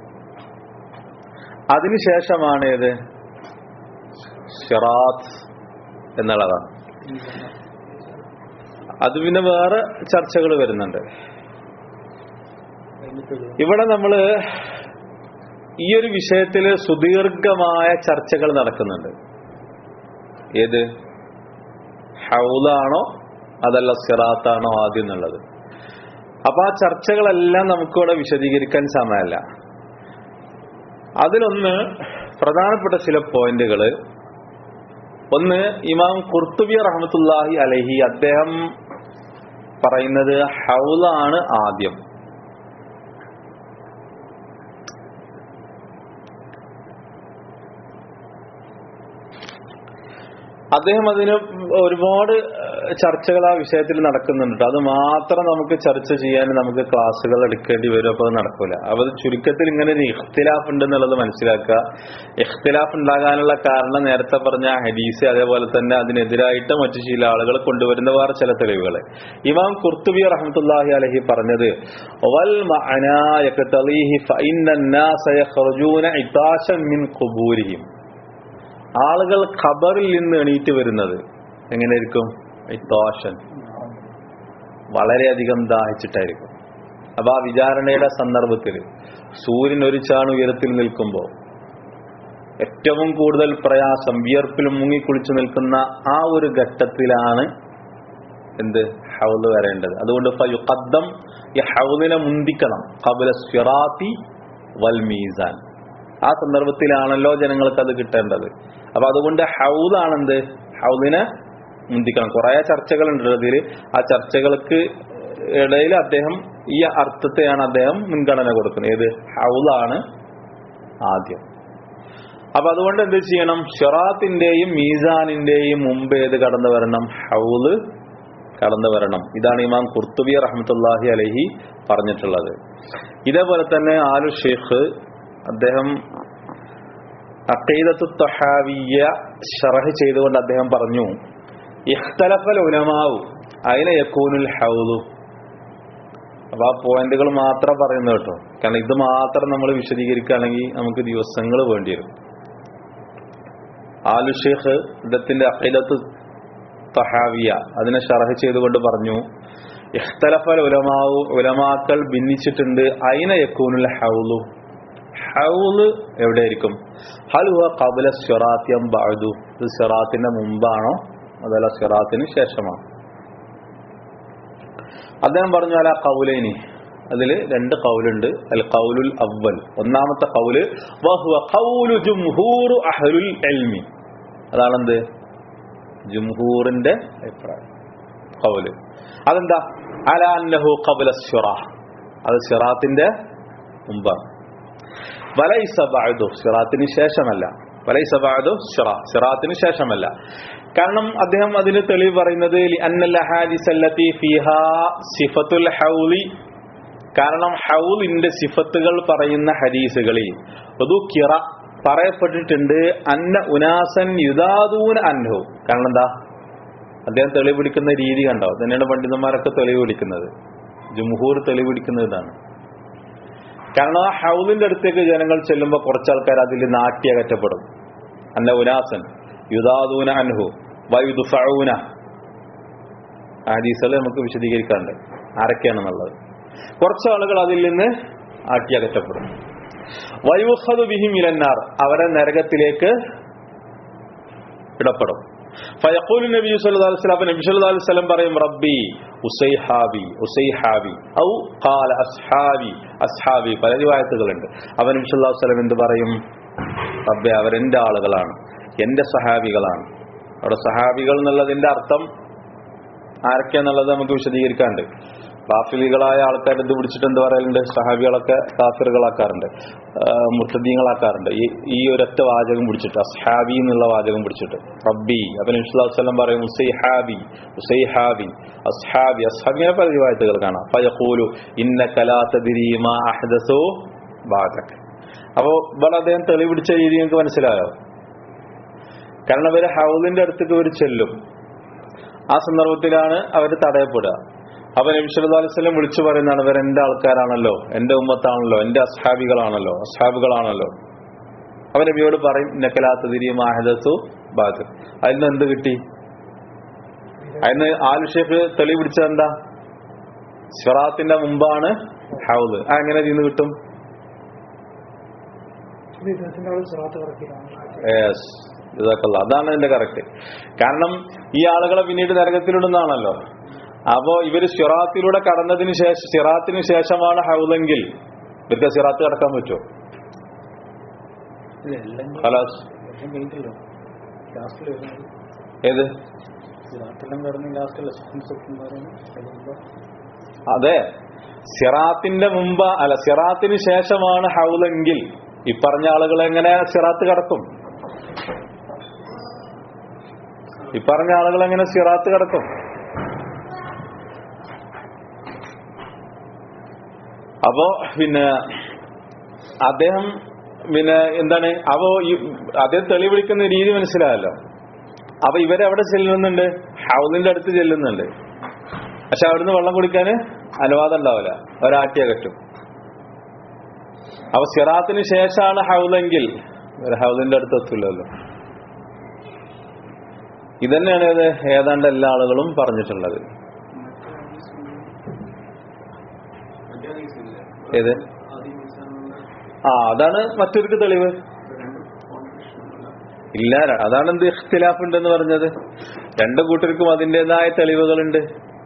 അതിനുശേഷമാണ് ഏത് സിറാത്ത് എന്നുള്ളതാണ് അത് പിന്നെ വേറെ ചർച്ചകൾ വരുന്നുണ്ട് ഇവിടെ നമ്മള് ഈ ഒരു വിഷയത്തിൽ സുദീർഘമായ ചർച്ചകൾ നടക്കുന്നുണ്ട് ഏത് ഹൗലാണോ അതല്ല സിറാത്താണോ ആദ്യം എന്നുള്ളത് അപ്പൊ ആ ചർച്ചകളെല്ലാം നമുക്കിവിടെ വിശദീകരിക്കാൻ സമയമല്ല അതിലൊന്ന് പ്രധാനപ്പെട്ട ചില പോയിന്റുകള് ഒന്ന് ഇമാം കുർത്തുബി റഹമത്തുല്ലാഹി അലഹി അദ്ദേഹം പറയുന്നത് ഹൗലാണ് ആദ്യം അദ്ദേഹം അതിന് ഒരുപാട് ചർച്ചകൾ ആ വിഷയത്തിൽ നടക്കുന്നുണ്ട് അത് മാത്രം നമുക്ക് ചർച്ച ചെയ്യാൻ നമുക്ക് ക്ലാസ്സുകൾ എടുക്കേണ്ടി വരും അപ്പോൾ അത് നടക്കൂല അപ്പൊ അത് ചുരുക്കത്തിൽ ഇങ്ങനെ ഒരു ഇഖ്തിലാഫ് ഉണ്ട് എന്നുള്ളത് മനസ്സിലാക്കുക ഇഖ്തിലാഫ് ഉണ്ടാകാനുള്ള കാരണം നേരത്തെ പറഞ്ഞ ഹദീസ് അതേപോലെ തന്നെ അതിനെതിരായിട്ട് മറ്റു ചില ആളുകൾ കൊണ്ടുവരുന്ന വേറെ ചില തെളിവുകൾ ഇമാം കുർത്തുബി റഹ്മത്തുല്ലാഹി അലഹി പറഞ്ഞത് വൽ മഅനാ യഖ്തലീഹി ഫഇന്ന الناس يخرجون عطاشا من قبورهم ആളുകൾ ഖബറിൽ നിന്ന് എണീറ്റ് വരുന്നത് എങ്ങനെയായിരിക്കും ഇത്തോഷൻ വളരെയധികം ദാഹിച്ചിട്ടായിരിക്കും അപ്പൊ ആ വിചാരണയുടെ സന്ദർഭത്തിൽ സൂര്യൻ ഒരു ചാണ് ഉയരത്തിൽ നിൽക്കുമ്പോൾ ഏറ്റവും കൂടുതൽ പ്രയാസം വിയർപ്പിലും മുങ്ങിക്കുളിച്ചു നിൽക്കുന്ന ആ ഒരു ഘട്ടത്തിലാണ് എന്ത് ഹൗല് വരേണ്ടത് അതുകൊണ്ട് ഫയുഖദ്ദം ഈ ഹൗലിനെ മുന്തിക്കണം കബുല സ്വിറാത്തി വൽ മീസാൻ ആ സന്ദർഭത്തിലാണല്ലോ ജനങ്ങൾക്ക് അത് കിട്ടേണ്ടത് അപ്പൊ അതുകൊണ്ട് ഹൗലാണെന്ത് ഹൗലിനെ മുന്തിക്കണം കുറെ ചർച്ചകളുണ്ട് അതിൽ ആ ചർച്ചകൾക്ക് ഇടയിൽ അദ്ദേഹം ഈ അർത്ഥത്തെയാണ് അദ്ദേഹം മുൻഗണന കൊടുക്കുന്നത് ഏത് ഹൗലാണ് ആദ്യം അപ്പൊ അതുകൊണ്ട് എന്ത് ചെയ്യണം ഷെറാത്തിന്റെയും മീസാനിന്റെയും മുമ്പ് ഏത് കടന്നു വരണം ഹൗല് കടന്നു വരണം ഇതാണ് ഇമാം കുർത്തുബി റഹ്മത്തുല്ലാഹി അലഹി പറഞ്ഞിട്ടുള്ളത് ഇതേപോലെ തന്നെ ആലു ഷെയ്ഖ് അദ്ദേഹം അക്കീദത്തു തഹാവിയ ഷറഹ് ചെയ്തുകൊണ്ട് അദ്ദേഹം പറഞ്ഞു ഇഖ്തലഫൽ ഉലമാവു അതിനെ യക്കൂനുൽ ഹൗദു അപ്പൊ ആ പോയിന്റുകൾ മാത്രം പറയുന്നത് കേട്ടോ കാരണം ഇത് മാത്രം നമ്മൾ വിശദീകരിക്കുകയാണെങ്കിൽ നമുക്ക് ദിവസങ്ങൾ വേണ്ടി വരും ആലു ഷെയ്ഖ് ഇദ്ദേഹത്തിന്റെ അഖീദത്ത് തഹാവിയ അതിനെ ഷറഹ് ചെയ്തുകൊണ്ട് പറഞ്ഞു ഇഖ്തലഫൽ ഉലമാവു ഉലമാക്കൾ ഭിന്നിച്ചിട്ടുണ്ട് അയിന യക്കൂനുൽ ഹൗലു ഹൗല് എവിടെയായിരിക്കും ഹൽ ഹുവ കബല സിറാത്യം ബാദു ഇത് സിറാത്തിന്റെ മുമ്പാണോ അതല്ല സിറാത്തിന് ശേഷമാണോ അദ്ദേഹം പറഞ്ഞു അല്ല കൗലേനി അതിൽ രണ്ട് കൗലുണ്ട് അൽ കൗലുൽ അവൽ ഒന്നാമത്തെ കൗല് വഹുവ കൗലു ജുംഹൂറു അഹ്ലുൽ എൽമി അതാണെന്ത് ജുംഹൂറിന്റെ അഭിപ്രായം കൗല് അതെന്താ അല അന്നഹു കബല സിറ അത് സിറാത്തിന്റെ മുമ്പാണ് വലൈസ ബഅദു സിറാത്തിന് ശേഷമല്ല വലൈസ ബഅദു സിറ സിറാത്തിന് ശേഷമല്ല കാരണം അദ്ദേഹം അതിന് തെളിവ് പറയുന്നത് അന്നൽ അഹാദിസ് അല്ലത്തി ഫിഹാ സിഫത്തുൽ ഹൗലി കാരണം ഹൗലിന്റെ സിഫത്തുകൾ പറയുന്ന ഹദീസുകളിൽ ഒരു കിറ പറയപ്പെട്ടിട്ടുണ്ട് അന്ന ഉനാസൻ യുദാദൂൻ അൻഹു കാരണം എന്താ അദ്ദേഹം തെളിവ് പിടിക്കുന്ന രീതി കണ്ടോ തന്നെയാണ് പണ്ഡിതന്മാരൊക്കെ തെളിവ് പിടിക്കുന്നത് ജുംഹൂർ തെളിവ് പിടിക്കുന്നത് ഇതാണ് കാരണം ആ ഹൗലിന്റെ അടുത്തേക്ക് ജനങ്ങൾ ചെല്ലുമ്പോൾ കുറച്ച് ആൾക്കാർ അതിൽ നാട്ടി അകറ്റപ്പെടും അന്ന ഉനാസൻ യുദാദൂന അൻഹു വയുദുഫഊന ഹദീസുകൾ നമുക്ക് വിശദീകരിക്കാറുണ്ട് ആരൊക്കെയാണെന്നുള്ളത് കുറച്ച് ആളുകൾ അതിൽ നിന്ന് ആട്ടിയകറ്റപ്പെടും വയുഹദു ബിഹിം ഇലന്നാർ അവരെ നരകത്തിലേക്ക് ഇടപെടും ഫയഖൂൽ നബി സല്ലല്ലാഹു അലൈഹി വസല്ലം നബി സല്ലല്ലാഹു അലൈഹി വസല്ലം പറയും റബ്ബി ഉസൈഹാബി ഉസൈഹാബി ഔ ഖാല അസ്ഹാബി അസ്ഹാബി പല റിവായത്തുകളുണ്ട് അവൻ നബി സല്ലല്ലാഹു അലൈഹി വസല്ലം എന്ത് പറയും റബ്ബെ അവരെന്റെ ആളുകളാണ് എന്റെ സഹാബികളാണ് അവിടെ സഹാബികൾ എന്നുള്ളതിന്റെ അർത്ഥം ആരൊക്കെയാന്നുള്ളത് നമുക്ക് വിശദീകരിക്കാണ്ട് കാഫിലികളായ ആൾക്കാർ ഇത് പിടിച്ചിട്ട് എന്ത് പറയലുണ്ട് സഹാബികളൊക്കെ കാഫിറുകളാക്കാറുണ്ട് മുർത്തദീങ്ങളാക്കാറുണ്ട് ഈ ഈ ഒരൊറ്റ വാചകം പിടിച്ചിട്ട് അസ്ഹാബി എന്നുള്ള വാചകം പിടിച്ചിട്ട് റബ്ബി അപ്പൊ നബിസ്വല്ലം പറയും ഉസൈഹാബി ഉസൈഹാബി അസ്ഹാബി അസ്ഹാബി ഇങ്ങനെ പല റിവായത്തുകൾ കാണാം ഫയഖൂലു ഇന്ന കലാത്തദിരി മാ അഹ്ദസു ബാദക് അപ്പോ ഇവിടെ അദ്ദേഹം തെളിവ് പിടിച്ച രീതി നിങ്ങൾക്ക് മനസ്സിലായോ കാരണം ഇവര് ഹൗലിന്റെ അടുത്തേക്ക് ഇവർ ചെല്ലും ആ സന്ദർഭത്തിലാണ് അവർ തടയപ്പെടുക അപ്പൊ നബി സല്ലല്ലാഹു അലൈഹി വസല്ലം വിളിച്ചു പറയുന്നതാണ് ഇവർ എന്റെ ആൾക്കാരാണല്ലോ എന്റെ ഉമ്മത്താണല്ലോ എന്റെ അസ്ഹാബികളാണല്ലോ അസ്ഹാബികളാണല്ലോ അവൻ നബിയോട് പറയും നക്കലാത്തതിരി മാഹദസു ബാദ് അതിൽ നിന്ന് എന്ത് കിട്ടി അതിന് ആലു ഷേഖ് തെളിവ് പിടിച്ചത് എന്താ സിറാത്തിന്റെ മുമ്പാണ് ഹൗദ് ആ എങ്ങനെ ഇതിന്ന് കിട്ടും ഇത് ഇദ്ദേഹത്തിന്റെ ആള് സിറാത്ത് കറക്കിയതാണ് യെസ് ഇതൊക്കെയുള്ള അതാണ് ഇതിന്റെ കറക്റ്റ് കാരണം ഈ ആളുകളെ പിന്നീട് നരകത്തിലിടുന്നതാണല്ലോ അപ്പോ ഇവര് സിറാത്തിലൂടെ കടന്നതിന് ശേഷം സിറാത്തിന് ശേഷമാണ് ഹൗലെങ്കിൽ ഇവർക്ക് സിറാത്ത് കടക്കാൻ പറ്റുമോ ഇല്ല എല്ലാം ഹലാസ് എല്ലാം കഴിഞ്ഞിട്ടല്ലോ ലാസ്റ്റിൽ വരുന്നത് ഏത് ലാസ്റ്റെല്ലാം കടന്ന് ലാസ്റ്റിൽ സ്വപ്നം പറയുന്നത് അതെ സിറാത്തിന്റെ മുമ്പ് അല്ല സിറാത്തിന് ശേഷമാണ് ഹൗലെങ്കിൽ ഈ പറഞ്ഞ ആളുകൾ എങ്ങനെ സിറാത്ത് കടക്കും ഈ പറഞ്ഞ ആളുകൾ എങ്ങനെ സിറാത്ത് കടക്കും അപ്പോ പിന്നെ അദ്ദേഹം പിന്നെ എന്താണ് അപ്പോ ഈ അദ്ദേഹം തെളി വിളിക്കുന്ന രീതി മനസ്സിലായല്ലോ അപ്പൊ ഇവരെവിടെ ചെല്ലുന്നുണ്ട് ഹൗലിന്റെ അടുത്ത് ചെല്ലുന്നുണ്ട് പക്ഷെ അവിടുന്ന് വെള്ളം കുടിക്കാൻ അനുവാദം ഉണ്ടാവില്ല ഒരാട്ടി അകറ്റും അപ്പൊ സിറാത്തിന് ശേഷമാണ് ഹൗലെങ്കിൽ ഒരു ഹൗലിന്റെ അടുത്ത് എത്തില്ലല്ലോ ഇതന്നെയാണ് ഇത് ഏതാണ്ട് എല്ലാ ആളുകളും പറഞ്ഞിട്ടുള്ളത് ഏത് ആ അതാണ് മറ്റൊരു തെളിവ് ഇല്ല അതാണ് എന്ത് ഇഖ്തിലാഫ് ഉണ്ടെന്ന് പറഞ്ഞത് രണ്ടു കൂട്ടർക്കും അതിൻ്റെതായ തെളിവുകളുണ്ട്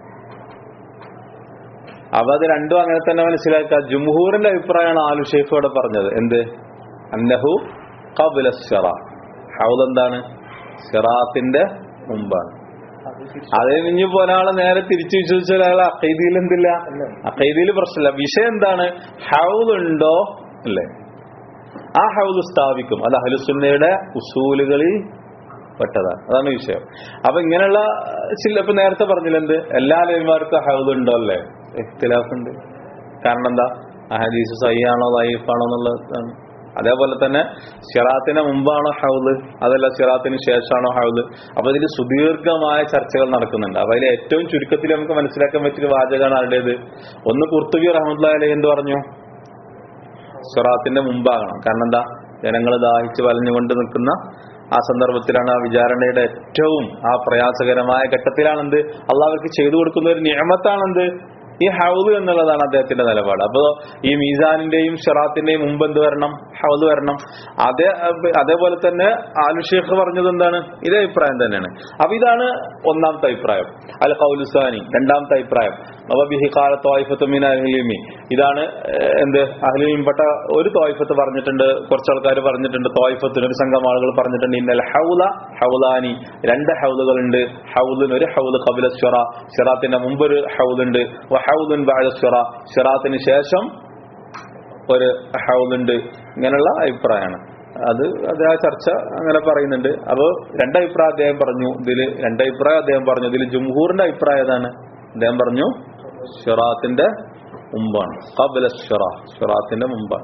അപ്പൊ അത് രണ്ടും അങ്ങനെ തന്നെ മനസ്സിലാക്കുക ജുംഹൂറിന്റെ അഭിപ്രായമാണ് ആലു ഷെയ്ഖ് ഇവിടെ പറഞ്ഞത് എന്ത് അന്നഹു കബുല സിറ ഹൗദ് എന്താണ് സിറാത്തിന്റെ മുമ്പാണ് അത് കഴിഞ്ഞ് പോലെ ഒരാളെ നേരെ തിരിച്ചു വിശ്വസിച്ചാൽ അയാൾ അക്കൈദിയിൽ എന്തില്ല അക്കൈദിയിൽ പ്രശ്നമില്ല വിഷയം എന്താണ് ഹൗദ് ഉണ്ടോ അല്ലേ ആ ഹൗദ് സ്ഥാപിക്കും അത് അഹലുസുന്നയുടെ ഉസൂലുകളിൽ പെട്ടതാണ് അതാണ് വിഷയം അപ്പൊ ഇങ്ങനെയുള്ള ചില ഇപ്പൊ നേരത്തെ പറഞ്ഞില്ല എന്ത് എല്ലാ ലൈന്മാർക്കും ഹൗദ് ഉണ്ടോ അല്ലേ ഇഖ്തിലാഫ് ഉണ്ട് കാരണം എന്താ ആ ഹദീസ് സഹിയാണോ ലൈഫാണോ എന്നുള്ളതാണ് അതേപോലെ തന്നെ സിറാത്തിന് മുമ്പാണോ ഹൗദ് അതല്ല സിറാത്തിന് ശേഷമാണോ ഹൗദ് അപ്പൊ ഇതിൽ സുദീർഘമായ ചർച്ചകൾ നടക്കുന്നുണ്ട് അപ്പൊ അതിൽ ഏറ്റവും ചുരുക്കത്തിൽ നമുക്ക് മനസ്സിലാക്കാൻ പറ്റിയ വാചകമാണ് ആരുടേത് ഒന്ന് കുർത്തുബി റഹ്മത്തുള്ള അലൈഹി എന്ത് പറഞ്ഞു സിറാത്തിന്റെ മുമ്പാകണം കാരണം എന്താ ജനങ്ങൾ ദാഹിച്ച് വലഞ്ഞുകൊണ്ട് നിൽക്കുന്ന ആ സന്ദർഭത്തിലാണ് ആ വിചാരണയുടെ ഏറ്റവും ആ പ്രയാസകരമായ ഘട്ടത്തിലാണെന്ത് അള്ളാഹർക്ക് ചെയ്തു കൊടുക്കുന്ന ഒരു നിയമത്താണെന്ത് ഈ ഹൗദ് എന്നുള്ളതാണ് അദ്ദേഹത്തിന്റെ നിലപാട് അപ്പോ ഈ മീസാനിന്റെയും ഷറാത്തിന്റെയും മുമ്പ് എന്ത് വരണം ഹൗദ് വരണം അതേ അതേപോലെ തന്നെ ആലു ഷേഖ് പറഞ്ഞത് എന്താണ് ഇതേ അഭിപ്രായം തന്നെയാണ് അപ്പൊ ഇതാണ് ഒന്നാമത്തെ അഭിപ്രായം അൽ കൗലുസാനി രണ്ടാമത്തെ അഭിപ്രായം നവബിഹി കാല തോയ്ഫത്ത് മീൻ അഹ്ലിമി ഇതാണ് ഏഹ്, എന്ത് അഹ്ലിമിൽപ്പെട്ട ഒരു തോയ്ഫത്ത് പറഞ്ഞിട്ടുണ്ട് കുറച്ച് ആൾക്കാർ പറഞ്ഞിട്ടുണ്ട് തോയ്ഫത്തിന് ഒരു സംഘം ആളുകൾ പറഞ്ഞിട്ടുണ്ട് ഇന്നൽ ഹൗല ഹൗലാനി രണ്ട് ഹൗലുകളുണ്ട് ഹൗദിന് ഒരു ഹൗദ് കബില ഷിറ ഷിറാത്തിന്റെ മുമ്പ് ഒരു ഹൗദുണ്ട് ഹൗദുൻ ബാദ ഷിറ ഷിറാത്തിന് ശേഷം ഒരു ഹൗദുണ്ട് ഇങ്ങനെയുള്ള അഭിപ്രായമാണ് അത് അത് ആ ചർച്ച അങ്ങനെ പറയുന്നുണ്ട് അപ്പോ രണ്ടഭിപ്രായം അദ്ദേഹം പറഞ്ഞു ഇതില് രണ്ടഭിപ്രായം അദ്ദേഹം പറഞ്ഞു ഇതിൽ ജുംഹൂറിന്റെ അഭിപ്രായം ഏതാണ് അദ്ദേഹം പറഞ്ഞു ഷിറാത്തിന്റെ മുമ്പാണ് കബല ഷിറ ഷിറാത്തിന്റെ മുമ്പാണ്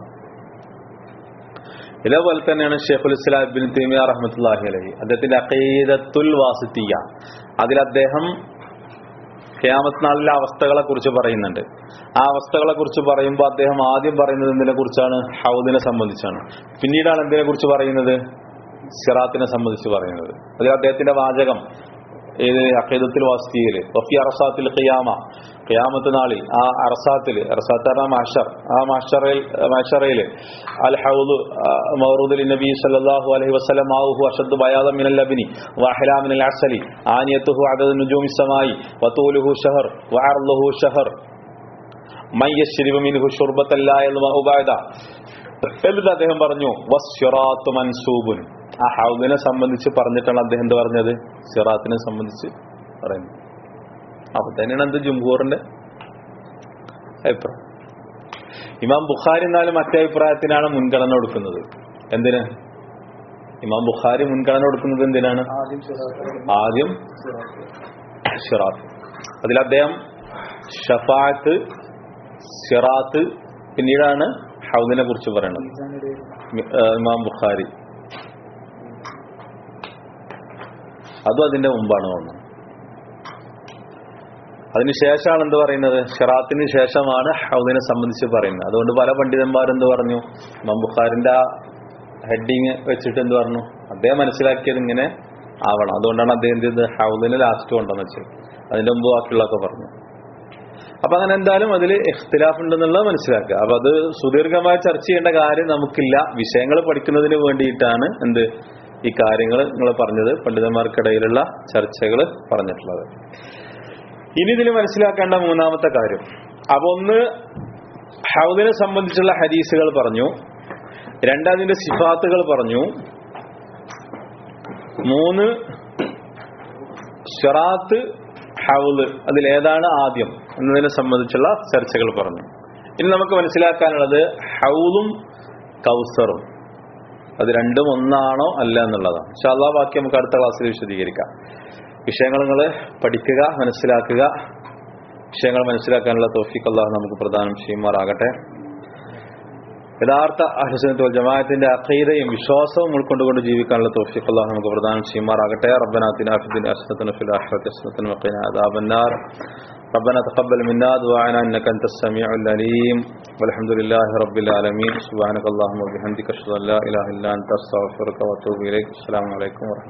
ഇതേപോലെ തന്നെയാണ് ഷെയ്ഖുൽ ഇസ്ലാം ഇബ്ൻ തൈമിയ റഹ്മത്തുള്ളാഹി അലൈഹി അദ്ദേഹത്തിന്റെ അഖീദത്തുൽ വാസിത്തിയ അതിൽ അദ്ദേഹം ഖിയാമത്ത് നാളിലെ അവസ്ഥകളെ കുറിച്ച് പറയുന്നുണ്ട് ആ അവസ്ഥകളെ കുറിച്ച് പറയുമ്പോൾ അദ്ദേഹം ആദ്യം പറയുന്നത് എന്തിനെ കുറിച്ചാണ് ഹൗദിനെ സംബന്ധിച്ചാണ് പിന്നീടാണ് എന്തിനെ കുറിച്ച് പറയുന്നത് സിറാത്തിനെ സംബന്ധിച്ച് പറയുന്നത് അതിൽ അദ്ദേഹത്തിന്റെ വാചകം ഏത് അഖീദത്തിൽ വാസ്തിയില് വഫി അറസാത്തിൽ ഖിയാമ ഖിയാമത്ത് നാളിൽ ആ അറസാത്തിൽ അറസാത്ത് പറഞ്ഞാൽ മാഷർ ആ മാഷറയിൽ മാഷറയിൽ അൽ ഹൗദ് മൗറൂദ് നബി സല്ലല്ലാഹു അലൈഹി വസല്ലം ആവുഹു അഷദ് ബയാദ മിനൽ ലബനി വഅഹ്ലാ മിനൽ അസലി ആനിയത്തുഹു അദദ് നുജൂമി സമായി വതൂലുഹു ഷഹർ വഅർളുഹു ഷഹർ മൻ യശ്രിബു മിൻഹു ശുർബത്തൻ ലാ യൽമഉ ബഅദ എന്നിട്ട് അദ്ദേഹം പറഞ്ഞു വസ്യുറാത്തു മൻസൂബുൻ ആ ഹൗദിനെ സംബന്ധിച്ച് പറഞ്ഞിട്ടാണ് അദ്ദേഹം എന്ത് പറഞ്ഞത് സിറാത്തിനെ സംബന്ധിച്ച് പറയുന്നത് അപ്പൊ തന്നെയാണ് എന്ത് ജുംഹൂറിന്റെ അഭിപ്രായം ഇമാം ബുഖാരി എന്നാലും മറ്റേ അഭിപ്രായത്തിനാണ് മുൻഗണന കൊടുക്കുന്നത് എന്തിന് ഇമാം ബുഖാരി മുൻഗണന കൊടുക്കുന്നത് എന്തിനാണ് ആദ്യം സിറാത്ത് ആദ്യം സിറാത്ത് സിറാത്ത് അതിൽ അദ്ദേഹം ഷഫാത്ത് സിറാത്ത് പിന്നീടാണ് ഹൗദിനെ കുറിച്ച് പറയുന്നത് മീസാനിടയിൽ മി- ആ, ഇമാം ബുഖാരി അതും അതിന്റെ മുമ്പാണ് തോന്നുന്നത് അതിനുശേഷമാണ് എന്ത് പറയുന്നത് ഷിറാത്തിന് ശേഷമാണ് ഹൗദിനെ സംബന്ധിച്ച് പറയുന്നത് അതുകൊണ്ട് പല പണ്ഡിതന്മാരും എന്ത് പറഞ്ഞു ഇമാം ബുഖാരിന്റെ ആ ഹെഡിങ് വെച്ചിട്ട് എന്ത് പറഞ്ഞു അദ്ദേഹം മനസ്സിലാക്കിയത് ഇങ്ങനെ ആവണം അതുകൊണ്ടാണ് അദ്ദേഹം എന്ത് ചെയ്തത് ഹൗദിന് ലാസ്റ്റ് കൊണ്ടെന്ന് വെച്ചത് അതിന്റെ മുമ്പ് ബാക്കിയുള്ളതൊക്കെ പറഞ്ഞു അപ്പൊ അങ്ങനെ എന്തായാലും അതിൽ ഇഖ്തിലാഫ് ഉണ്ടെന്നുള്ളത് മനസ്സിലാക്കുക അപ്പൊ അത് സുദീർഘമായി ചർച്ച ചെയ്യേണ്ട കാര്യം നമുക്കില്ല വിഷയങ്ങൾ പഠിക്കുന്നതിന് വേണ്ടിയിട്ടാണ് എന്ത് ഈ കാര്യങ്ങൾ നിങ്ങൾ പറഞ്ഞത് പണ്ഡിതന്മാർക്കിടയിലുള്ള ചർച്ചകൾ പറഞ്ഞിട്ടുള്ളത് ഇനി ഇതിൽ മനസ്സിലാക്കേണ്ട മൂന്നാമത്തെ കാര്യം അപ്പൊ ഒന്ന് ഹൗദിനെ സംബന്ധിച്ചുള്ള ഹദീസുകൾ പറഞ്ഞു രണ്ടതിന്റെ സിഫാത്തുകൾ പറഞ്ഞു മൂന്ന് ഷറാത്ത് ഹൗദ് അതിലേതാണ് ആദ്യം എന്നതിനെ സംബന്ധിച്ചുള്ള ചർച്ചകൾ പറഞ്ഞു ഇനി നമുക്ക് മനസ്സിലാക്കാനുള്ളത് ഹൗദും കൗസറും അത് രണ്ടും ഒന്നാണോ അല്ല എന്നുള്ളതാണ് പക്ഷെ അള്ളാഹ് ബാക്കി നമുക്ക് അടുത്ത ക്ലാസ്സിൽ വിശദീകരിക്കാം വിഷയങ്ങൾ നിങ്ങൾ പഠിക്കുക മനസ്സിലാക്കുക വിഷയങ്ങൾ മനസ്സിലാക്കാനുള്ള തോഫിക്ക് അള്ളാഹ് നമുക്ക് പ്രദാനം ചെയ്യുമാറാകട്ടെ യഥാർത്ഥ അഹ്ലുസുന്നത്ത് വൽ ജമാഅത്തിന്റെ അഖീദയും വിശ്വാസവും ഉൾക്കൊണ്ടുകൊണ്ട് ജീവിക്കാനുള്ള തൗഫീഖ് അല്ലാഹു നമുക്ക് പ്രദാനം ചെയ്യുമാറാകട്ടെ റബ്ബന ആതിനാ ഫിദ്ദുനിയ ഹസനത്തൻ വഫിൽ ആഖിറതി ഹസനത്തൻ വഖിനാ അദാബന്നാർ ربنا تقبل منا دعاءنا انك انت السميع العليم والحمد لله رب العالمين سبحانك اللهم وبحمدك اشهد ان لا اله الا انت استغفرك واتوب اليك السلام عليكم ورحمه